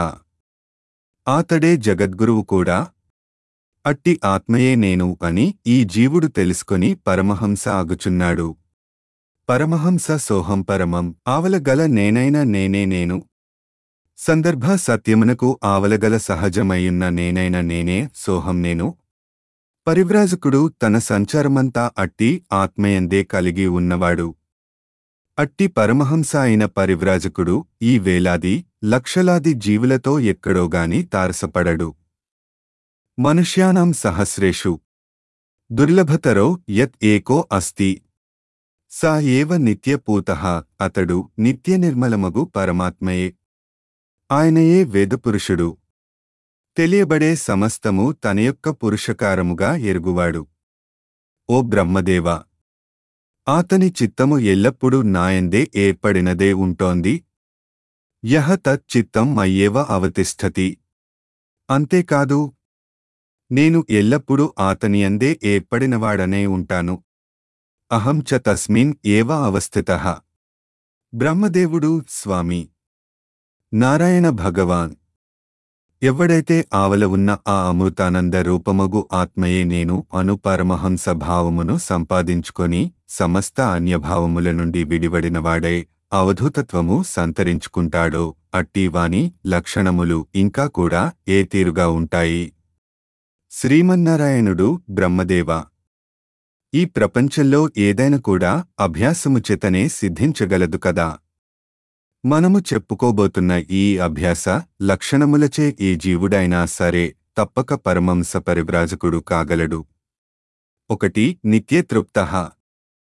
ఆతడే జగద్గురువు కూడా అట్టి ఆత్మయే నేను అని ఈ జీవుడు తెలుసుకొని పరమహంస ఆగుచున్నాడు పరమహంస సోహం పరమం ఆవలగల నేనైన నేనే నేను సందర్భ సత్యమునకు ఆవలగల సహజమయ్యున్న నేనైన నేనే సోహం నేను పరివ్రాజకుడు తన సంచారమంతా అట్టి ఆత్మయందే కలిగి ఉన్నవాడు అట్టి పరమహంస అయిన పరివ్రాజకుడు ఈ వేలాది లక్షలాది జీవులతో ఎక్కడోగాని తారసపడడు మనుష్యానాం సహస్రేషు దుర్లభతరో యత్ ఏకో అస్తి సా ఏవ నిత్యపూతః అతడు నిత్యనిర్మలమగు పరమాత్మయే ఆయనయే వేదపురుషుడు తెలియబడే సమస్తము తన యొక్క పురుషకారముగా ఎరుగువాడు ఓ బ్రహ్మదేవ ఆతని చిత్తము ఎల్లప్పుడూ నాయందే ఏర్పడినదే ఉంటోంది యహ తత్ చిత్తం మయ్యేవ అవతిష్ఠతి అంతేకాదు నేను ఎల్లప్పుడూ ఆతనియందే ఏర్పడినవాడనే ఉంటాను అహం చ తస్మిన్ ఏవ అవస్థితః బ్రహ్మదేవుడు స్వామి నారాయణ భగవాన్ ఎవడైతే ఆవల ఉన్న ఆ అమృతానంద రూపమగు ఆత్మయే నేను అను పరమహంస భావమును సంపాదించుకొని సమస్త అన్యభావముల నుండి విడివడినవాడై అవధూతత్వము సంతరించుకుంటాడో అట్టివాని లక్షణములు ఇంకా కూడా ఏ తీరుగా ఉంటాయి శ్రీమన్నారాయణుడు బ్రహ్మదేవ ఈ ప్రపంచంలో ఏదైనా కూడా అభ్యాసము చేతనే సిద్ధించగలదు కదా మనము చెప్పుకోబోతున్న ఈ అభ్యాస లక్షణములచే ఏ జీవుడైనా సరే తప్పక పరమంస పరివ్రాజకుడు కాగలడు ఒకటి నిత్యతృప్త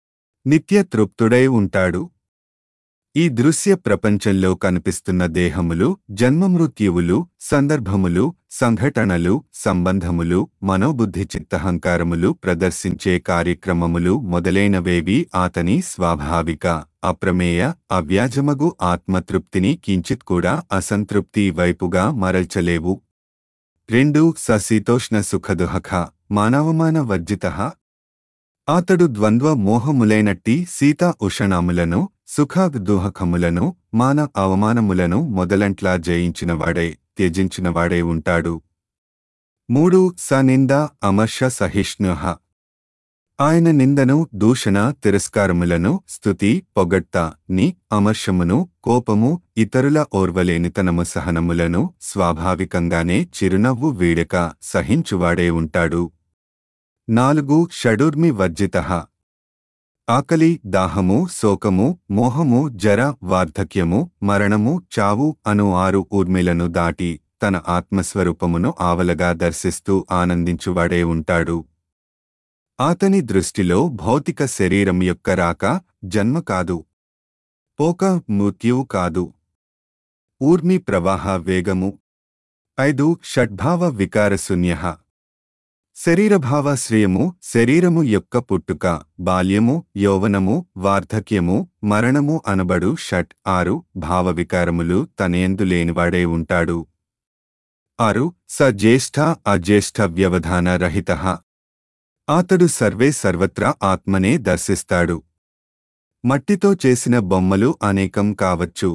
నిత్య తృప్తుడై ఉంటాడు ఈ దృశ్య ప్రపంచంలో కనిపిస్తున్న దేహములు జన్మమృత్యువులు సందర్భములు సంఘటనలు సంబంధములు మనోబుద్ధి చిత్తహంకారములు ప్రదర్శించే కార్యక్రమములు మొదలైనవేవి అతని స్వాభావిక అప్రమేయ అవ్యాజమగు ఆత్మతృప్తిని కించిత్ కూడా అసంతృప్తి వైపుగా మరల్చలేవు రెండు సశీతోష్ణ సుఖదుహఖ మానవమాన వర్జిత అతడు ద్వంద్వ మోహములైనట్టి సీత ఉషణములను సుఖ దుహకములను మాన అవమానములను మొదలంట్లా జయించినవాడే త్యజించినవాడే ఉంటాడు మూడు సనింద అమర్ష సహిష్ణుహ ఆయన నిందను దూషణ తిరస్కారములను స్తుతి పొగడ్త ని అమర్షమును కోపము ఇతరుల ఓర్వలేనితనము సహనములను స్వాభావికంగానే చిరునవ్వు వీడక సహించువాడే ఉంటాడు నాలుగు షడుర్మి వర్జిత ఆకలి దాహము శోకము మోహము జర వార్ధక్యము మరణము చావు అను ఆరు ఊర్మిలను దాటి తన ఆత్మస్వరూపమును ఆవలగా దర్శిస్తూ ఆనందించువాడే ఉంటాడు అతని దృష్టిలో భౌతిక శరీరం యొక్క రాక జన్మ కాదు పోక మృత్యువు కాదు ఊర్మి ప్రవాహ వేగము ఐదు షడ్భావ వికారశూన్య శరీరభావాశ్రయము శరీరము యొక్క పుట్టుక బాల్యము యౌవనము వార్ధక్యము మరణము అనబడు షట్ ఆరు భావవికారములు తనయందు లేనివాడే ఉంటాడు ఆరు స జ్యేష్ఠ అజ్యేష్ఠ వ్యవధాన రహిత అతడు సర్వే సర్వత్రా ఆత్మనే దర్శిస్తాడు మట్టితో చేసిన బొమ్మలు అనేకం కావచ్చు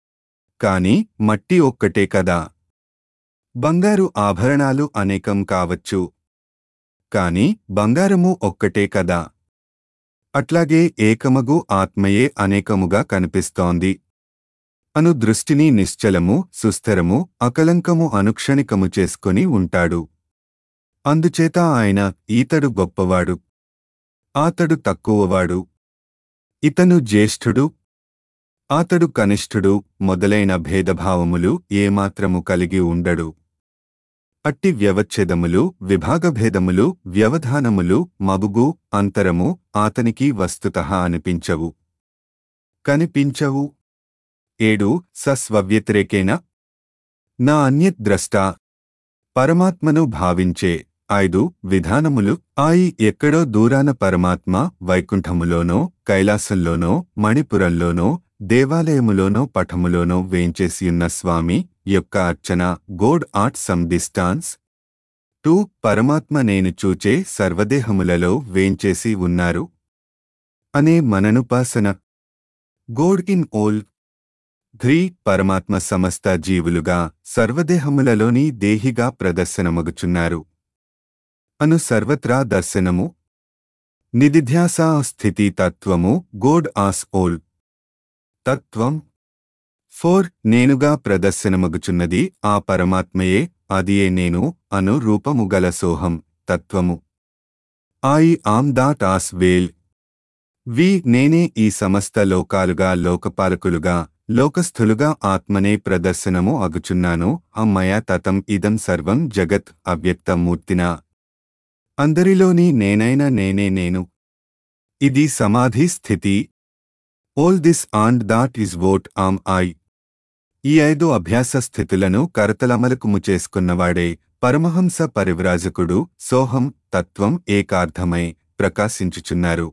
కాని మట్టి ఒక్కటే కదా బంగారు ఆభరణాలు అనేకం కావచ్చు కాని బంగారము ఒక్కటే కదా అట్లాగే ఏకమగు ఆత్మయే అనేకముగా కనిపిస్తోంది అను దృష్టిని నిశ్చలము సుస్థిరము అకలంకము అనుక్షణికము చేసుకొని ఉంటాడు అందుచేత ఆయన ఈతడు గొప్పవాడు ఆతడు తక్కువవాడు ఇతను జ్యేష్ఠుడు ఆతడు కనిష్ఠుడు మొదలైన భేదభావములు ఏమాత్రము కలిగి ఉండడు అట్టి వ్యవచ్ఛేదములు విభాగభేదములు వ్యవధానములు మబుగు అంతరము ఆతనికి వస్తుత అనిపించవు కనిపించవు ఏడు సస్వవ్యతిరేకేన నా అన్యద్ద్రష్ట పరమాత్మను భావించే ఐదు విధానములు ఆయి ఎక్కడో దూరాన పరమాత్మ వైకుంఠములోనో కైలాసంలోనో మణిపురంలోనో దేవాలయములోనో పఠములోనో వేంచేసియున్న స్వామి యొక్క అర్చన God at some distance two పరమాత్మ నేను చూచే సర్వదేహములలో వేంచేసి ఉన్నారు అనే మననుపాసన గోడ్ ఇన్ ఓల్ ధ్రీ పరమాత్మ సమస్త జీవులుగా సర్వదేహములలోని దేహిగా ప్రదర్శనమగుచున్నారు అను సర్వత్రా దర్శనము నిదిధ్యాసా స్థితి తత్వము గోడ్ ఆస్ ఓల్ తత్వం ఫోర్ నేనుగా ప్రదర్శనమగుచున్నది ఆ పరమాత్మయే అదియే నేను అను రూపము గల సోహం తత్వము ఆయి ఆమ్ దాట్ ఆస్ వేల్ వి నేనే ఈ సమస్త లోకాలుగా లోకపాలకులుగా లోకస్థులుగా ఆత్మనే ప్రదర్శనము అగుచున్నాను అమ్మయ తతం ఇదం సర్వం జగత్ అవ్యక్తమూర్తినా అందరిలోని నేనైన నేనే నేను ఇది సమాధి స్థితి all this and that is what am I ఈ ఐదు అభ్యాస స్థితులను కరతలమలకుము చేసుకున్నవాడే పరమహంస పరివ్రాజకుడు సోహం తత్వం ఏకార్థమై ప్రకాశించుచున్నారు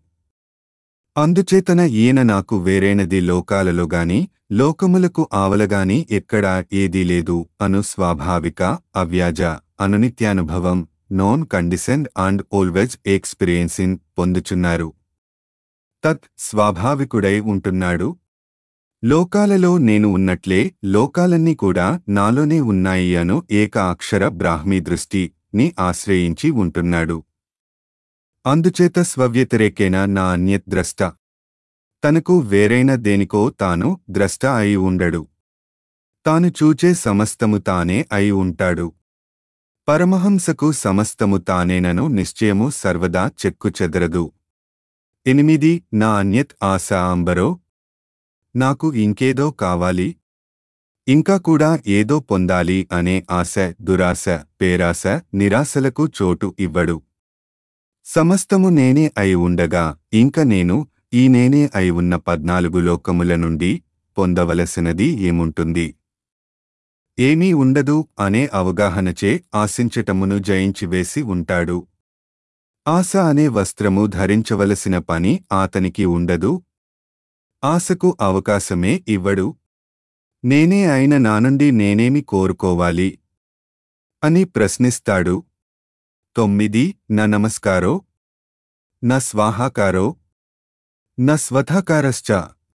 అందుచేతన ఈయన నాకు వేరైనది లోకాలలో గాని లోకములకు ఆవలగాని ఎక్కడా ఏదీ లేదు అను స్వాభావిక అవ్యాజ అనునిత్యానుభవం non conditioned and always experiencing పొందుచున్నారు తత్ స్వాభావికుడై ఉంటున్నాడు లోకాలలో నేను ఉన్నట్లే లోకాలన్నీ కూడా నాలోనే ఉన్నాయి అను ఏక అక్షర బ్రాహ్మీ దృష్టి ని ఆశ్రయించి ఉంటున్నాడు అందుచేత స్వవ్యతిరేకేన నా అన్యత్ ద్రష్ట తనకు వేరైన దేనికో తాను ద్రష్ట అయి ఉండడు తాను చూచే సమస్తము తానే అయి ఉంటాడు పరమహంసకు సమస్తము తానేనను నిశ్చయము సర్వదా చెక్కు చెదరదు ఎనిమిది నా అన్యత్ ఆశ అంబరో నాకు ఇంకేదో కావాలి ఇంకా కూడా ఏదో పొందాలి అనే ఆశ దురాశ పేరాశ నిరాశలకు చోటు ఇవ్వడు సమస్తము నేనే అయి ఉండగా ఇంక నేను ఈ నేనే అయి ఉన్న పద్నాలుగు లోకముల నుండి పొందవలసినది ఏముంటుంది ఏమీ ఉండదు అనే అవగాహనచే ఆశించటమును జయించివేసి ఉంటాడు ఆశ అనే వస్త్రము ధరించవలసిన పని ఆతనికి ఉండదు ఆశకు అవకాశమే ఇవ్వడు నేనే అయిన నా నుండి నేనేమి కోరుకోవాలి అని ప్రశ్నిస్తాడు తొమ్మిది న నమస్కారో న స్వాహాకారో న స్వథాకారశ్చ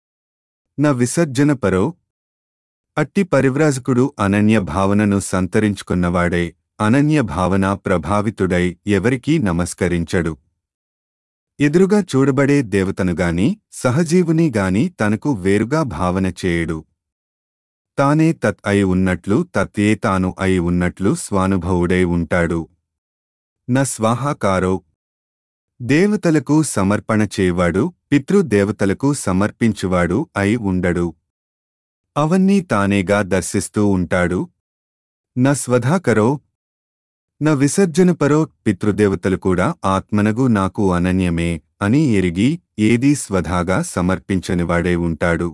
న విసర్జనపరో అట్టి పరివ్రాజకుడు అనన్య భావనను సంతరించుకున్నవాడే అనన్య భావన ప్రభావితుడై ఎవరికీ నమస్కరించడు ఎదురుగా చూడబడే దేవతనుగాని సహజీవుని గాని తనకు వేరుగా భావన చేయడు తానే తత్ అయి ఉన్నట్లు తత్యే తాను అయి ఉన్నట్లు స్వానుభవుడై ఉంటాడు న స్వాహాకారో దేవతలకు సమర్పణ చేయవాడు పితృదేవతలకు సమర్పించువాడు అయి ఉండడు అవన్నీ తానేగా దర్శిస్తూ ఉంటాడు న స్వధాకరో న విసర్జనపరో పితృదేవతలు కూడా ఆత్మనగు నాకు అనన్యమే అని ఎరిగి ఏదీ స్వధాగా సమర్పించనివాడే ఉంటాడు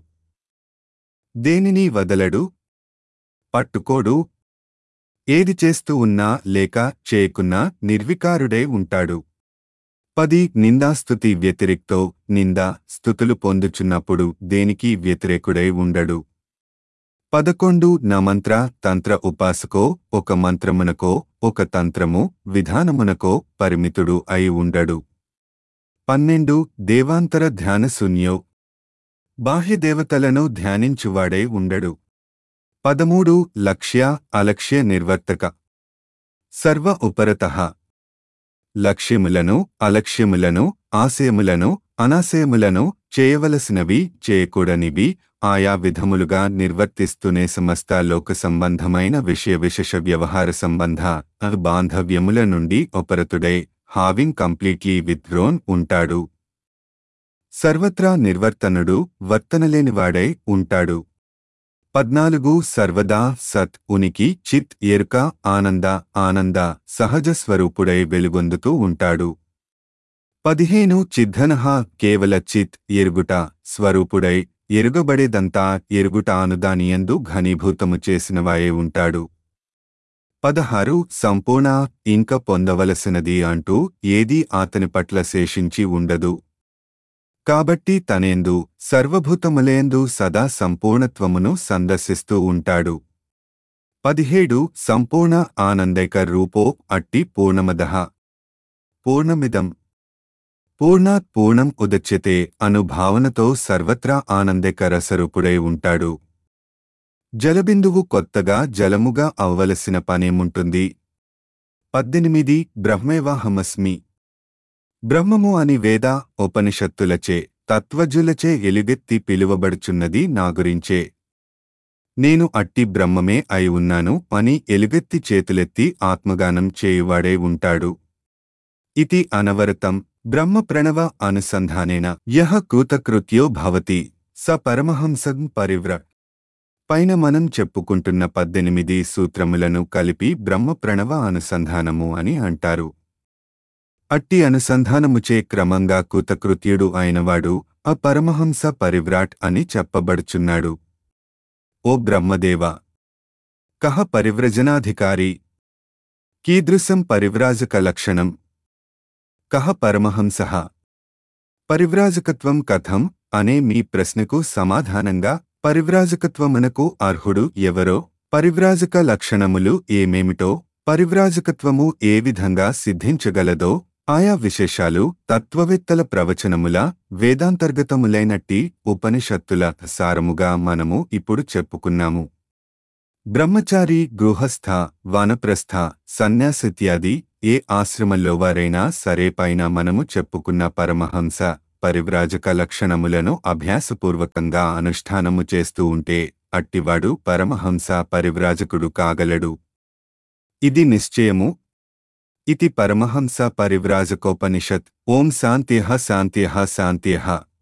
దేనిని వదలడు పట్టుకోడు ఏది చేస్తూ ఉన్నా లేక చేయకున్నా నిర్వికారుడై ఉంటాడు పది నిందాస్తుతి వ్యతిరిక్తో నిందా స్థుతులు పొందుచున్నప్పుడు దేనికి వ్యతిరేకుడై ఉండడు పదకొండు న మంత్ర తంత్ర ఉపాసకో ఒక మంత్రమునకో ఒక తంత్రము విధానమునకో పరిమితుడు అయి ఉండడు పన్నెండు దేవాంతర ధ్యానశూన్యో బాహ్యదేవతలను ధ్యానించువాడై ఉండడు పదమూడు లక్ష్య అలక్ష్య నిర్వర్తక సర్వ ఉపరతః లక్ష్యములను అలక్ష్యములను ఆశయములను అనాశయములను చేయవలసినవి చేయకూడనివి ఆయా విధములుగా నిర్వర్తిస్తూనే సమస్త లోక సంబంధమైన విషయ విశేష వ్యవహార సంబంధ బాంధవ్యముల నుండి ఉపరతుడై హావింగ్ కంప్లీట్లీ విత్డ్రోన్ ఉంటాడు సర్వత్రా నిర్వర్తనుడు వర్తనలేనివాడై ఉంటాడు పద్నాలుగు సర్వదా సత్ ఉనికి చిత్ ఎరుక ఆనంద ఆనంద సహజ స్వరూపుడై వెలుగొందుతూ ఉంటాడు పదిహేను చిద్ధనః కేవల చిత్ ఎరుగుట స్వరూపుడై ఎరుగబడేదంతా ఎరుగుట అనుదానియందు ఘనీభూతము చేసినవాయే ఉంటాడు పదహారు సంపూర్ణ ఇంక పొందవలసినది అంటూ ఏదీ అతని పట్ల శేషించి ఉండదు కాబట్టి తనేందు సర్వభూతములేందు సదా సంపూర్ణత్వమును సందర్శిస్తూ ఉంటాడు పదిహేడు సంపూర్ణ ఆనందైక రూపో అట్టి పూర్ణమదః పూర్ణమిదం పూర్ణాత్ పూర్ణం ఉదచ్యతే అను భావనతో సర్వత్రా ఆనందైక రసరూపుడై ఉంటాడు జలబిందువు కొత్తగా జలముగా అవ్వవలసిన పనేముంటుంది పద్దెనిమిది బ్రహ్మేవాహమస్మి బ్రహ్మము అని వేద ఉపనిషత్తులచే తత్వజులచే ఎలుగెత్తి పిలువబడుచున్నది నా గురించే నేను అట్టి బ్రహ్మమే అయి ఉన్నాను అని ఎలుగెత్తి చేతులెత్తి ఆత్మగానం చేయువాడే ఉంటాడు ఇతి అనవరతం బ్రహ్మ ప్రణవ అనుసంధానేన యహ కృతకృత్యో భవతి స పరమహంసం పరివ్ర పైన మనం చెప్పుకుంటున్న పద్దెనిమిది సూత్రములను కలిపి బ్రహ్మ ప్రణవ అనుసంధానము అని అంటారు అట్టి అనుసంధానముచే క్రమంగా కృతకృత్యుడు అయినవాడు ఆ పరమహంస పరివ్రాట్ అని చెప్పబడుచున్నాడు ఓ బ్రహ్మదేవ కహ పరివ్రజనాధికారి కీదృశం పరివ్రాజక లక్షణం కహ పరమహంస పరివ్రాజకత్వం కథం అనే మీ ప్రశ్నకు సమాధానంగా పరివ్రాజకత్వమునకు అర్హుడు ఎవరో పరివ్రాజక లక్షణములు ఏమేమిటో పరివ్రాజకత్వము ఏ విధంగా సిద్ధించగలదో ఆయా విశేషాలు తత్వవేత్తల ప్రవచనముల వేదాంతర్గతములైనట్టి ఉపనిషత్తుల సారముగా మనము ఇప్పుడు చెప్పుకున్నాము బ్రహ్మచారి గృహస్థ వనప్రస్థ సన్యాసిత్యాది ఏ ఆశ్రమంలో వారైనా సరే పైన మనము చెప్పుకున్న పరమహంస పరివ్రాజక లక్షణములను అభ్యాసపూర్వకంగా అనుష్ఠానము చేస్తూ ఉంటే అట్టివాడు పరమహంస పరివ్రాజకుడు కాగలడు ఇది నిశ్చయము ఇతి పరమహంస పరివ్రాజకోపనిషత్ ఓం శాంత్యః శాంత్యః శాంత్యః